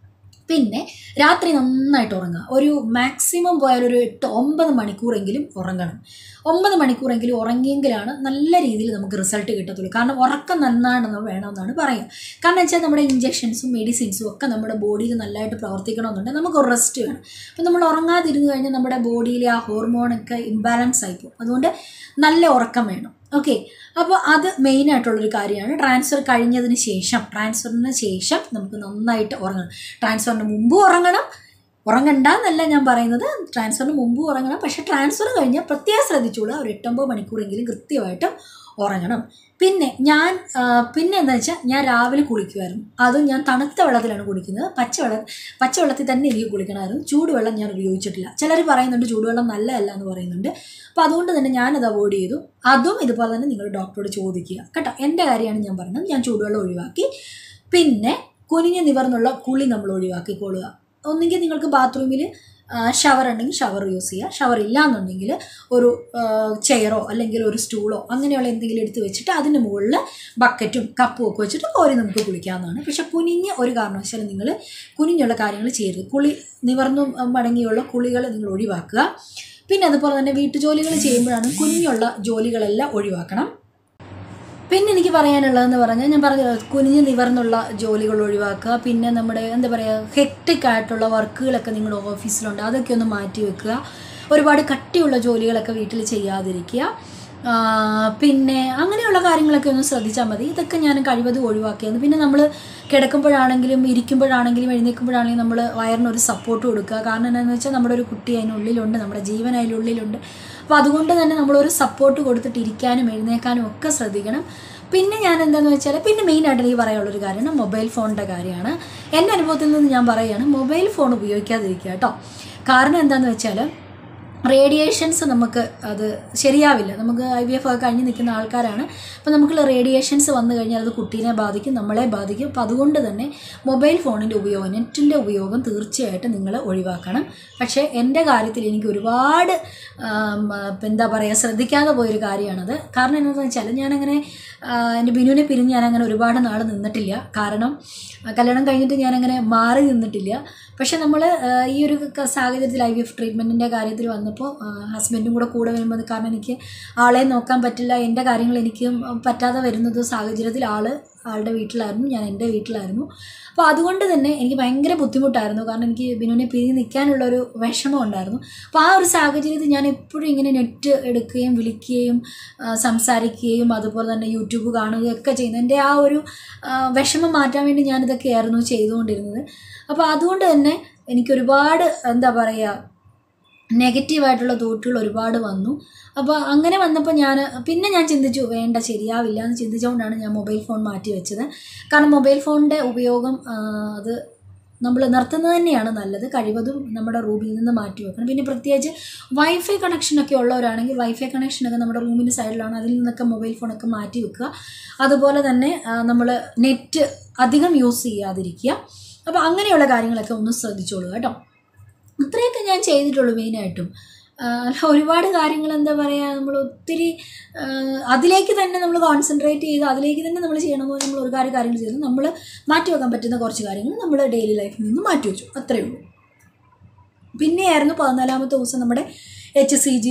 Speaker 1: പിന്നെ രാത്രി നന്നായിട്ട് ഉറങ്ങുക ഒരു മാക്സിമം പോയാൽ ഒരു എട്ട് ഒമ്പത് മണിക്കൂറെങ്കിലും ഉറങ്ങണം ഒമ്പത് മണിക്കൂറെങ്കിലും ഉറങ്ങിയെങ്കിലാണ് നല്ല രീതിയിൽ നമുക്ക് റിസൾട്ട് കിട്ടത്തുള്ളൂ കാരണം ഉറക്കം നന്നാണെന്ന് വേണമെന്നാണ് പറയുക കാരണം വെച്ചാൽ നമ്മുടെ ഇഞ്ചെക്ഷൻസും മെഡിസിൻസും ഒക്കെ നമ്മുടെ ബോഡിയിൽ നല്ലതായിട്ട് പ്രവർത്തിക്കണമെന്നുണ്ടെങ്കിൽ നമുക്ക് ഒരു റെസ്റ്റ് വേണം അപ്പം നമ്മൾ ഉറങ്ങാതിരുന്ന് കഴിഞ്ഞാൽ നമ്മുടെ ബോഡിയിലെ ആ ഹോർമോണൊക്കെ ഇംബാലൻസ് ആയിപ്പോകും അതുകൊണ്ട് നല്ല ഉറക്കം വേണം ഓക്കെ അപ്പോൾ അത് മെയിനായിട്ടുള്ളൊരു കാര്യമാണ് ട്രാൻസ്ഫർ കഴിഞ്ഞതിന് ശേഷം ട്രാൻസ്ഫറിന് ശേഷം നമുക്ക് നന്നായിട്ട് ഉറങ്ങണം ട്രാൻസ്ഫറിന് മുമ്പ് ഉറങ്ങണം ഉറങ്ങണ്ട എന്നല്ല ഞാൻ പറയുന്നത് ട്രാൻസ്ഫറിന് മുമ്പ് ഉറങ്ങണം പക്ഷേ ട്രാൻസ്ഫർ കഴിഞ്ഞാൽ പ്രത്യേകം ശ്രദ്ധിച്ചോളൂ ഒരു എട്ടൊമ്പത് മണിക്കൂറെങ്കിലും കൃത്യമായിട്ടും ഉറങ്ങണം പിന്നെ ഞാൻ ആ, പിന്നെ എന്താ വെച്ചാൽ ഞാൻ രാവിലെ കുളിക്കുമായിരുന്നു അതും ഞാൻ തണുത്ത വെള്ളത്തിലാണ് കുളിക്കുന്നത് പച്ചവെള്ളം പച്ചവെള്ളത്തിൽ തന്നെ എനിക്ക് കുളിക്കണമായിരുന്നു ചൂടുവെള്ളം ഞാൻ ഉപയോഗിച്ചിട്ടില്ല ചിലർ പറയുന്നുണ്ട് ചൂടുവെള്ളം നല്ലതല്ല എന്ന് പറയുന്നുണ്ട് അപ്പോൾ അതുകൊണ്ട് തന്നെ ഞാനത് അവോയ്ഡ് ചെയ്തു അതും ഇതുപോലെ തന്നെ നിങ്ങൾ ഡോക്ടറോട് ചോദിക്കുക കേട്ടോ എൻ്റെ കാര്യമാണ് ഞാൻ പറഞ്ഞത് ഞാൻ ചൂടുവെള്ളം ഒഴിവാക്കി പിന്നെ കുനിഞ്ഞ് നിവർന്നുള്ള കുളി നമ്മൾ ഒഴിവാക്കിക്കൊള്ളുക ഒന്നുകിൽ നിങ്ങൾക്ക് ബാത്റൂമിൽ ഷവർ ഉണ്ടെങ്കിൽ ഷവർ യൂസ് ചെയ്യുക ഷവർ ഇല്ല എന്നുണ്ടെങ്കിൽ ഒരു ചെയറോ അല്ലെങ്കിൽ ഒരു സ്റ്റൂളോ അങ്ങനെയുള്ള എന്തെങ്കിലും എടുത്ത് വെച്ചിട്ട് അതിന് മുകളിൽ ബക്കറ്റും കപ്പും ഒക്കെ വെച്ചിട്ട് കോരി നമുക്ക് കുളിക്കാവുന്നതാണ് പക്ഷെ കുനിഞ്ഞ് ഒരു കാരണവശാലും നിങ്ങൾ കുനിഞ്ഞുള്ള കാര്യങ്ങൾ ചെയ്യരുത് കുളി നിവർന്നു മടങ്ങിയുള്ള കുളികൾ നിങ്ങൾ ഒഴിവാക്കുക പിന്നെ അതുപോലെ തന്നെ വീട്ടുജോലികൾ ചെയ്യുമ്പോഴാണ് കുഞ്ഞുള്ള ജോലികളെല്ലാം ഒഴിവാക്കണം പിന്നെ എനിക്ക് പറയാനുള്ളതെന്ന് പറഞ്ഞാൽ ഞാൻ പറഞ്ഞ കുനിഞ്ഞ് നിവർന്നുള്ള ജോലികൾ ഒഴിവാക്കുക പിന്നെ നമ്മുടെ എന്താ പറയുക ഹെക്ടിക് ആയിട്ടുള്ള വർക്കുകളൊക്കെ നിങ്ങളുടെ ഓഫീസിലുണ്ട് അതൊക്കെ ഒന്ന് മാറ്റി വെക്കുക ഒരുപാട് കട്ടിയുള്ള ജോലികളൊക്കെ വീട്ടിൽ ചെയ്യാതിരിക്കുക ആ, പിന്നെ അങ്ങനെയുള്ള കാര്യങ്ങളൊക്കെ ഒന്ന് ശ്രദ്ധിച്ചാൽ മതി ഇതൊക്കെ ഞാൻ കഴിവതും ഒഴിവാക്കിയത് പിന്നെ നമ്മൾ കിടക്കുമ്പോഴാണെങ്കിലും ഇരിക്കുമ്പോഴാണെങ്കിലും എഴുന്നേൽക്കുമ്പോഴാണെങ്കിലും നമ്മൾ വയറിനൊരു സപ്പോർട്ട് കൊടുക്കുക കാരണം എന്താണെന്ന് വെച്ചാൽ നമ്മുടെ ഒരു കുട്ടി അതിനുള്ളിലുണ്ട് നമ്മുടെ ജീവൻ അതിനുള്ളിലുണ്ട് അപ്പോൾ അതുകൊണ്ട് തന്നെ നമ്മളൊരു സപ്പോർട്ട് കൊടുത്തിട്ട് ഇരിക്കാനും എഴുന്നേക്കാനും ഒക്കെ ശ്രദ്ധിക്കണം പിന്നെ ഞാൻ എന്താണെന്ന് വെച്ചാൽ പിന്നെ മെയിനായിട്ട് എനിക്ക് പറയാനുള്ളൊരു കാര്യമാണ് മൊബൈൽ ഫോണിൻ്റെ കാര്യമാണ് എൻ്റെ അനുഭവത്തിൽ നിന്ന് ഞാൻ പറയുകയാണ് മൊബൈൽ ഫോൺ ഉപയോഗിക്കാതിരിക്കുക കേട്ടോ കാരണം എന്താണെന്ന് വെച്ചാൽ റേഡിയേഷൻസ് നമുക്ക് അത് ശരിയാവില്ല നമുക്ക് ഐ വി എഫ് ഒക്കെ കഴിഞ്ഞ് നിൽക്കുന്ന ആൾക്കാരാണ് അപ്പോൾ നമുക്ക് റേഡിയേഷൻസ് വന്നു കഴിഞ്ഞാൽ അത് കുട്ടീനെ ബാധിക്കും നമ്മളെ ബാധിക്കും അപ്പോൾ അതുകൊണ്ട് തന്നെ മൊബൈൽ ഫോണിൻ്റെ ഉപയോഗം നെറ്റിൻ്റെ ഉപയോഗം തീർച്ചയായിട്ടും നിങ്ങൾ ഒഴിവാക്കണം പക്ഷേ എൻ്റെ കാര്യത്തിൽ എനിക്ക് ഒരുപാട് ആം, ഇപ്പം എന്താ പറയുക ശ്രദ്ധിക്കാതെ പോയൊരു കാര്യമാണത് കാരണം എന്താണെന്ന് വെച്ചാൽ ഞാനങ്ങനെ ആ, എൻ്റെ ബിനുവിനെ പിരിഞ്ഞ് ഞാനങ്ങനെ ഒരുപാട് നാൾ നിന്നിട്ടില്ല കാരണം ആ, കല്യാണം കഴിഞ്ഞിട്ട് ഞാനങ്ങനെ മാറി നിന്നിട്ടില്ല പക്ഷെ നമ്മൾ ഈ ഒരു ക- സാഹചര്യത്തിൽ ഐ വി എഫ് ട്രീറ്റ്മെൻറ്റിൻ്റെ കാര്യത്തിൽ വന്നപ്പോൾ ഹസ്ബൻഡും കൂടെ കൂടെ വരുമ്പോൾ കാരണം എനിക്ക് ആളെ നോക്കാൻ പറ്റില്ല എൻ്റെ കാര്യങ്ങൾ എനിക്ക് പറ്റാതെ വരുന്നത് സാഹചര്യത്തിൽ ആൾ ആളുടെ വീട്ടിലായിരുന്നു ഞാൻ എൻ്റെ വീട്ടിലായിരുന്നു അപ്പോൾ അതുകൊണ്ട് തന്നെ എനിക്ക് ഭയങ്കര ബുദ്ധിമുട്ടായിരുന്നു കാരണം എനിക്ക് ബിനുവിനെ പിരിഞ്ഞ് നിൽക്കാനുള്ളൊരു വിഷമം ഉണ്ടായിരുന്നു അപ്പോൾ ആ ഒരു സാഹചര്യത്തിൽ ഞാൻ എപ്പോഴും ഇങ്ങനെ നെറ്റ് എടുക്കുകയും വിളിക്കുകയും ആ, സംസാരിക്കുകയും അതുപോലെ തന്നെ യൂട്യൂബ് കാണുകയും ഒക്കെ ചെയ്യുന്നത് എൻ്റെ ആ ഒരു ആ, വിഷമം മാറ്റാൻ വേണ്ടി ഞാനിതൊക്കെയായിരുന്നു ചെയ്തുകൊണ്ടിരുന്നത് അപ്പോൾ അതുകൊണ്ട് തന്നെ എനിക്ക് ഒരുപാട് എന്താ പറയുക നെഗറ്റീവായിട്ടുള്ള തോട്ടുകൾ ഒരുപാട് വന്നു അപ്പോൾ അങ്ങനെ വന്നപ്പോൾ ഞാൻ പിന്നെ ഞാൻ ചിന്തിച്ചു വേണ്ട ശരിയാവില്ല എന്ന് ചിന്തിച്ചുകൊണ്ടാണ് ഞാൻ മൊബൈൽ ഫോൺ മാറ്റി വെച്ചത് കാരണം മൊബൈൽ ഫോണിൻ്റെ ഉപയോഗം ആ, അത് നമ്മൾ നിർത്തുന്നത് തന്നെയാണ് നല്ലത് കഴിവതും നമ്മുടെ റൂമിൽ നിന്ന് മാറ്റി വെക്കണം പിന്നെ പ്രത്യേകിച്ച് വൈഫൈ കണക്ഷനൊക്കെ ഉള്ളവരാണെങ്കിൽ വൈഫൈ കണക്ഷനൊക്കെ നമ്മുടെ റൂമിൻ്റെ സൈഡിലാണ് അതിൽ നിന്നൊക്കെ മൊബൈൽ ഫോണൊക്കെ മാറ്റി വെക്കുക അതുപോലെ തന്നെ നമ്മൾ നെറ്റ് അധികം യൂസ് ചെയ്യാതിരിക്കുക അപ്പോൾ അങ്ങനെയുള്ള കാര്യങ്ങളൊക്കെ ഒന്ന് ശ്രദ്ധിച്ചോളൂ കേട്ടോ ഇത്രയൊക്കെ ഞാൻ ചെയ്തിട്ടുള്ളൂ മെയിനായിട്ടും ആഹ് ഒരുപാട് കാര്യങ്ങൾ എന്താ പറയുക നമ്മൾ ഒത്തിരി ആഹ് അതിലേക്ക് തന്നെ നമ്മൾ കോൺസെൻട്രേറ്റ് ചെയ്ത് അതിലേക്ക് തന്നെ നമ്മൾ ചെയ്യണമെന്ന് നമ്മൾ ഒരു കാര്യം കാര്യങ്ങൾ ചെയ്തു നമ്മൾ മാറ്റി വെക്കാൻ പറ്റുന്ന കുറച്ച് കാര്യങ്ങൾ നമ്മൾ ഡെയിലി ലൈഫിൽ നിന്ന് മാറ്റി വെച്ചു അത്രയേ ഉള്ളൂ പിന്നെയായിരുന്നു പതിനാലാമത്തെ ദിവസം നമ്മുടെ എച്ച് സി ജി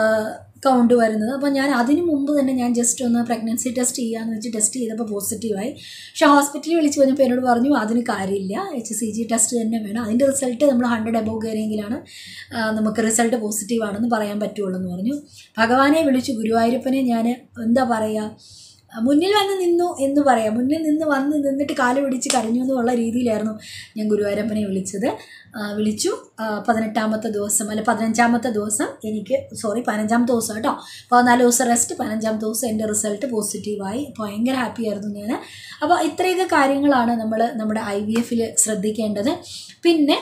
Speaker 1: കൗണ്ട് വരുന്നത് അപ്പോൾ ഞാൻ അതിന് മുമ്പ് തന്നെ ഞാൻ ജസ്റ്റ് ഒന്ന് പ്രഗ്നൻസി ടെസ്റ്റ് ചെയ്യാമെന്ന് വെച്ച് ടെസ്റ്റ് ചെയ്തപ്പോൾ പോസിറ്റീവായി പക്ഷേ ഹോസ്പിറ്റലിൽ വിളിച്ച് കഴിഞ്ഞപ്പോൾ എന്നോട് പറഞ്ഞു അതിന് കാര്യമില്ല എച്ച് സി ജി ടെസ്റ്റ് തന്നെ വേണം അതിൻ്റെ റിസൾട്ട് നമ്മൾ ഹൺഡ്രഡ് എബോവ് കയറിയെങ്കിലാണ് ആ, നമുക്ക് റിസൾട്ട് പോസിറ്റീവ് ആണെന്ന് പറയാൻ പറ്റുള്ളൂ എന്ന് പറഞ്ഞു ഭഗവാനെ വിളിച്ചു ഗുരുവായൂരപ്പനെ ഞാൻ എന്താ പറയുക മുന്നിൽ വന്ന് നിന്നു എന്ന് പറയാം മുന്നിൽ നിന്ന് വന്ന് നിന്നിട്ട് കാല് പിടിച്ച് കരഞ്ഞു എന്നുള്ള രീതിയിലായിരുന്നു ഞാൻ ഗുരുവായൂരപ്പനെ വിളിച്ചത് ആ, വിളിച്ചു ആ, പതിനെട്ടാമത്തെ ദിവസം അല്ല പതിനഞ്ചാമത്തെ ദിവസം എനിക്ക് സോറി പതിനഞ്ചാമത്തെ ദിവസം കേട്ടോ പതിനാല് ദിവസം റെസ്റ്റ് പതിനഞ്ചാമത്തെ ദിവസം എൻ്റെ റിസൾട്ട് പോസിറ്റീവായി ഭയങ്കര ഹാപ്പി ആയിരുന്നു ഞാൻ അപ്പോൾ ഇത്രയൊക്കെ കാര്യങ്ങളാണ് നമ്മൾ നമ്മുടെ ഐ വി എഫിൽ ശ്രദ്ധിക്കേണ്ടത് പിന്നെ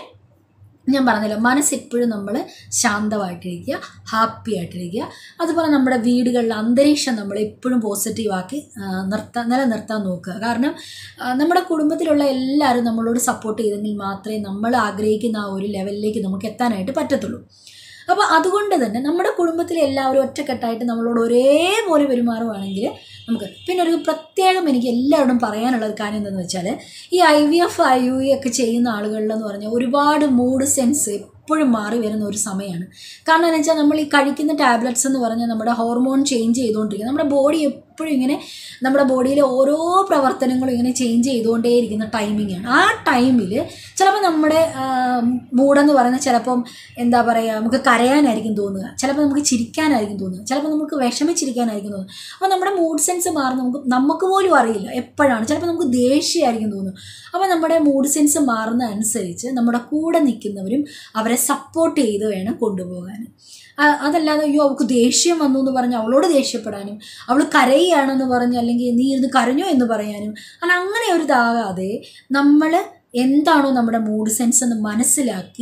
Speaker 1: ഞാൻ പറഞ്ഞല്ലോ മനസ്സെപ്പോഴും നമ്മൾ ശാന്തമായിട്ടിരിക്കുക ഹാപ്പി ആയിട്ടിരിക്കുക അതുപോലെ നമ്മുടെ വീടുകളിലെ അന്തരീക്ഷം നമ്മൾ എപ്പോഴും പോസിറ്റീവാക്കി നിർത്താൻ നിലനിർത്താൻ നോക്കുക കാരണം ആ, നമ്മുടെ കുടുംബത്തിലുള്ള എല്ലാവരും നമ്മളോട് സപ്പോർട്ട് ചെയ്തെങ്കിൽ മാത്രമേ നമ്മൾ ആഗ്രഹിക്കുന്ന ആ ഒരു ലെവലിലേക്ക് നമുക്ക് എത്താനായിട്ട് പറ്റത്തുള്ളൂ അപ്പോൾ അതുകൊണ്ട് തന്നെ നമ്മുടെ കുടുംബത്തിലെ എല്ലാവരും ഒറ്റക്കെട്ടായിട്ട് നമ്മളോട് ഒരേപോലെ പെരുമാറുവാണെങ്കിൽ നമുക്ക് പിന്നെ ഒരു പ്രത്യേകം എനിക്ക് എല്ലാവരോടും പറയാനുള്ള ഒരു കാര്യം എന്താണെന്ന് വെച്ചാൽ ഈ I V F I U E ഒക്കെ ചെയ്യുന്ന ആളുകളിലെന്ന് പറഞ്ഞാൽ ഒരുപാട് മൂഡ് സെൻസ് എപ്പോഴും മാറി വരുന്ന ഒരു സമയമാണ് കാരണം എന്ന് വെച്ചാൽ നമ്മൾ ഈ കഴിക്കുന്ന ടാബ്ലറ്റ്സ് എന്ന് പറഞ്ഞാൽ നമ്മുടെ ഹോർമോൺ ചേഞ്ച് ചെയ്തുകൊണ്ടിരിക്കുക നമ്മുടെ ബോഡി എപ്പോഴും ഇങ്ങനെ നമ്മുടെ ബോഡിയിലെ ഓരോ പ്രവർത്തനങ്ങളും ഇങ്ങനെ ചേഞ്ച് ചെയ്തുകൊണ്ടേയിരിക്കുന്ന ടൈമിംഗ് ആണ് ആ ടൈമിൽ ചിലപ്പോൾ നമ്മുടെ മൂഡെന്ന് പറയുന്നത് ചിലപ്പം എന്താ പറയുക നമുക്ക് കരയാനായിരിക്കും തോന്നുക ചിലപ്പോൾ നമുക്ക് ചിരിക്കാനായിരിക്കും തോന്നുക ചിലപ്പോൾ നമുക്ക് വിഷമിച്ചിരിക്കാനായിരിക്കും തോന്നുക അപ്പോൾ നമ്മുടെ മൂഡ് സെൻസ് മാറുന്ന നമുക്ക് നമുക്ക് പോലും അറിയില്ല എപ്പോഴാണ് ചിലപ്പോൾ നമുക്ക് ദേഷ്യമായിരിക്കും തോന്നുക അപ്പോൾ നമ്മുടെ മൂഡ് സെൻസ് മാറുന്ന അനുസരിച്ച് നമ്മുടെ കൂടെ നിൽക്കുന്നവരും അവരെ സപ്പോർട്ട് ചെയ്ത് വേണം കൊണ്ടുപോകാൻ ആ, അതല്ലാതെ അയ്യോ അവൾക്ക് ദേഷ്യം വന്നു എന്ന് പറഞ്ഞ് അവളോട് ദേഷ്യപ്പെടാനും അവൾ കരയുകയാണെന്ന് പറഞ്ഞ് അല്ലെങ്കിൽ നീ ഇരുന്ന് കരഞ്ഞോ എന്ന് പറയാനും അല്ല അങ്ങനെ ഒരു ഇതാകാതെ നമ്മൾ എന്താണോ നമ്മുടെ മൂഡ് സെൻസ് എന്ന് മനസ്സിലാക്കി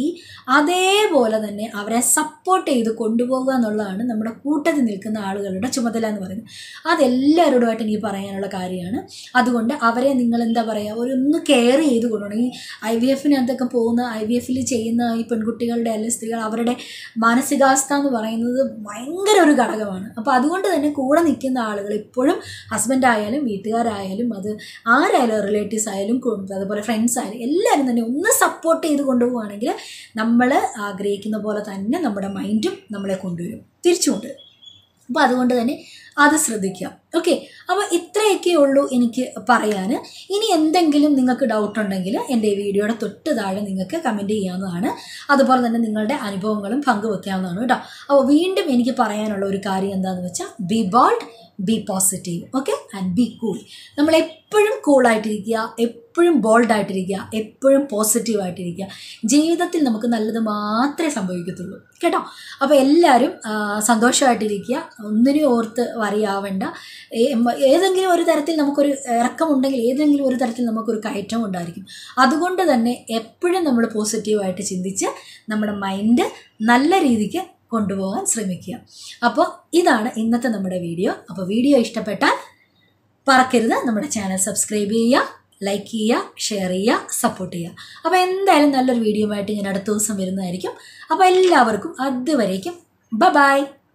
Speaker 1: അതേപോലെ തന്നെ അവരെ സപ്പോർട്ട് ചെയ്ത് കൊണ്ടുപോകുക എന്നുള്ളതാണ് നമ്മുടെ കൂട്ടത്തിൽ നിൽക്കുന്ന ആളുകളുടെ ചുമതല എന്ന് പറയുന്നത് അതെല്ലാവരോടുമായിട്ട് എനിക്ക് പറയാനുള്ള കാര്യമാണ് അതുകൊണ്ട് അവരെ നിങ്ങൾ എന്താ പറയുക ഒരു ഒന്ന് കെയർ ചെയ്ത് കൊണ്ടുപോകണം ഈ ഐ വി എഫിനകത്തൊക്കെ പോകുന്ന ഐ വി എഫിൽ ചെയ്യുന്ന ഈ പെൺകുട്ടികളുടെ അല്ലെങ്കിൽ സ്ത്രീകൾ അവരുടെ മാനസികാവസ്ഥ എന്ന് പറയുന്നത് ഭയങ്കര ഒരു ഘടകമാണ് അപ്പോൾ അതുകൊണ്ട് തന്നെ കൂടെ നിൽക്കുന്ന ആളുകൾ ഇപ്പോഴും ഹസ്ബൻഡ് ആയാലും വീട്ടുകാരായാലും അത് ആരായാലും റിലേറ്റീവ്സ് ആയാലും കു- അതുപോലെ ഫ്രണ്ട്സ് ആയാലും എല്ലാവരും തന്നെ ഒന്ന് സപ്പോർട്ട് ചെയ്ത് കൊണ്ടുപോവുകയാണെങ്കിൽ നമ്മൾ ആഗ്രഹിക്കുന്ന പോലെ തന്നെ നമ്മുടെ മൈൻഡും നമ്മളെ കൊണ്ടുവരും തിരിച്ചു കൊണ്ടുവരും അപ്പോൾ അതുകൊണ്ട് തന്നെ അത് ശ്രദ്ധിക്കുക ഓക്കെ അപ്പോൾ ഇത്രയൊക്കെ ഉള്ളൂ എനിക്ക് പറയാൻ ഇനി എന്തെങ്കിലും നിങ്ങൾക്ക് ഡൗട്ട് ഉണ്ടെങ്കിൽ എൻ്റെ ഈ വീഡിയോയുടെ തൊട്ട് താഴെ നിങ്ങൾക്ക് കമൻറ്റ് ചെയ്യാവുന്നതാണ് അതുപോലെ തന്നെ നിങ്ങളുടെ അനുഭവങ്ങളും പങ്കുവെക്കാവുന്നതാണ് കേട്ടോ അപ്പോൾ വീണ്ടും എനിക്ക് പറയാനുള്ള ഒരു കാര്യം എന്താണെന്ന് വെച്ചാൽ be bold be positive okay and be cool നമ്മൾ എപ്പോഴും കൂളായിട്ടിരിക്കുക എപ്പോഴും ബോൾഡായിട്ടിരിക്കുക എപ്പോഴും പോസിറ്റീവായിട്ടിരിക്കുക ജീവിതത്തിൽ നമുക്ക് നല്ലത് മാത്രമേ സംഭവിക്കത്തുള്ളൂ കേട്ടോ അപ്പോൾ എല്ലാവരും ആ, സന്തോഷമായിട്ടിരിക്കുക ഒന്നിനും ഓർത്ത് വറിയാവേണ്ട ഏ- മ- ഏതെങ്കിലും ഒരു തരത്തിൽ നമുക്കൊരു ഇറക്കമുണ്ടെങ്കിൽ ഏതെങ്കിലും ഒരു തരത്തിൽ നമുക്കൊരു കയറ്റം ഉണ്ടായിരിക്കും അതുകൊണ്ട് തന്നെ എപ്പോഴും നമ്മൾ പോസിറ്റീവായിട്ട് ചിന്തിച്ച് നമ്മുടെ മൈൻഡ് നല്ല രീതിക്ക് കൊണ്ടുപോകാൻ ശ്രമിക്കുക അപ്പോൾ ഇതാണ് ഇന്നത്തെ നമ്മുടെ വീഡിയോ അപ്പോൾ വീഡിയോ ഇഷ്ടപ്പെട്ടാൽ പറക്കരുത് നമ്മുടെ ചാനൽ സബ്സ്ക്രൈബ് ചെയ്യുക ലൈക്ക് ചെയ്യുക ഷെയർ ചെയ്യുക സപ്പോർട്ട് ചെയ്യുക അപ്പോൾ എന്തായാലും നല്ലൊരു വീഡിയോ ആയിട്ട് ഞാൻ അടുത്ത ദിവസം വരുന്നതായിരിക്കും അപ്പോൾ എല്ലാവർക്കും അതുവരേക്കും ബ ബായ്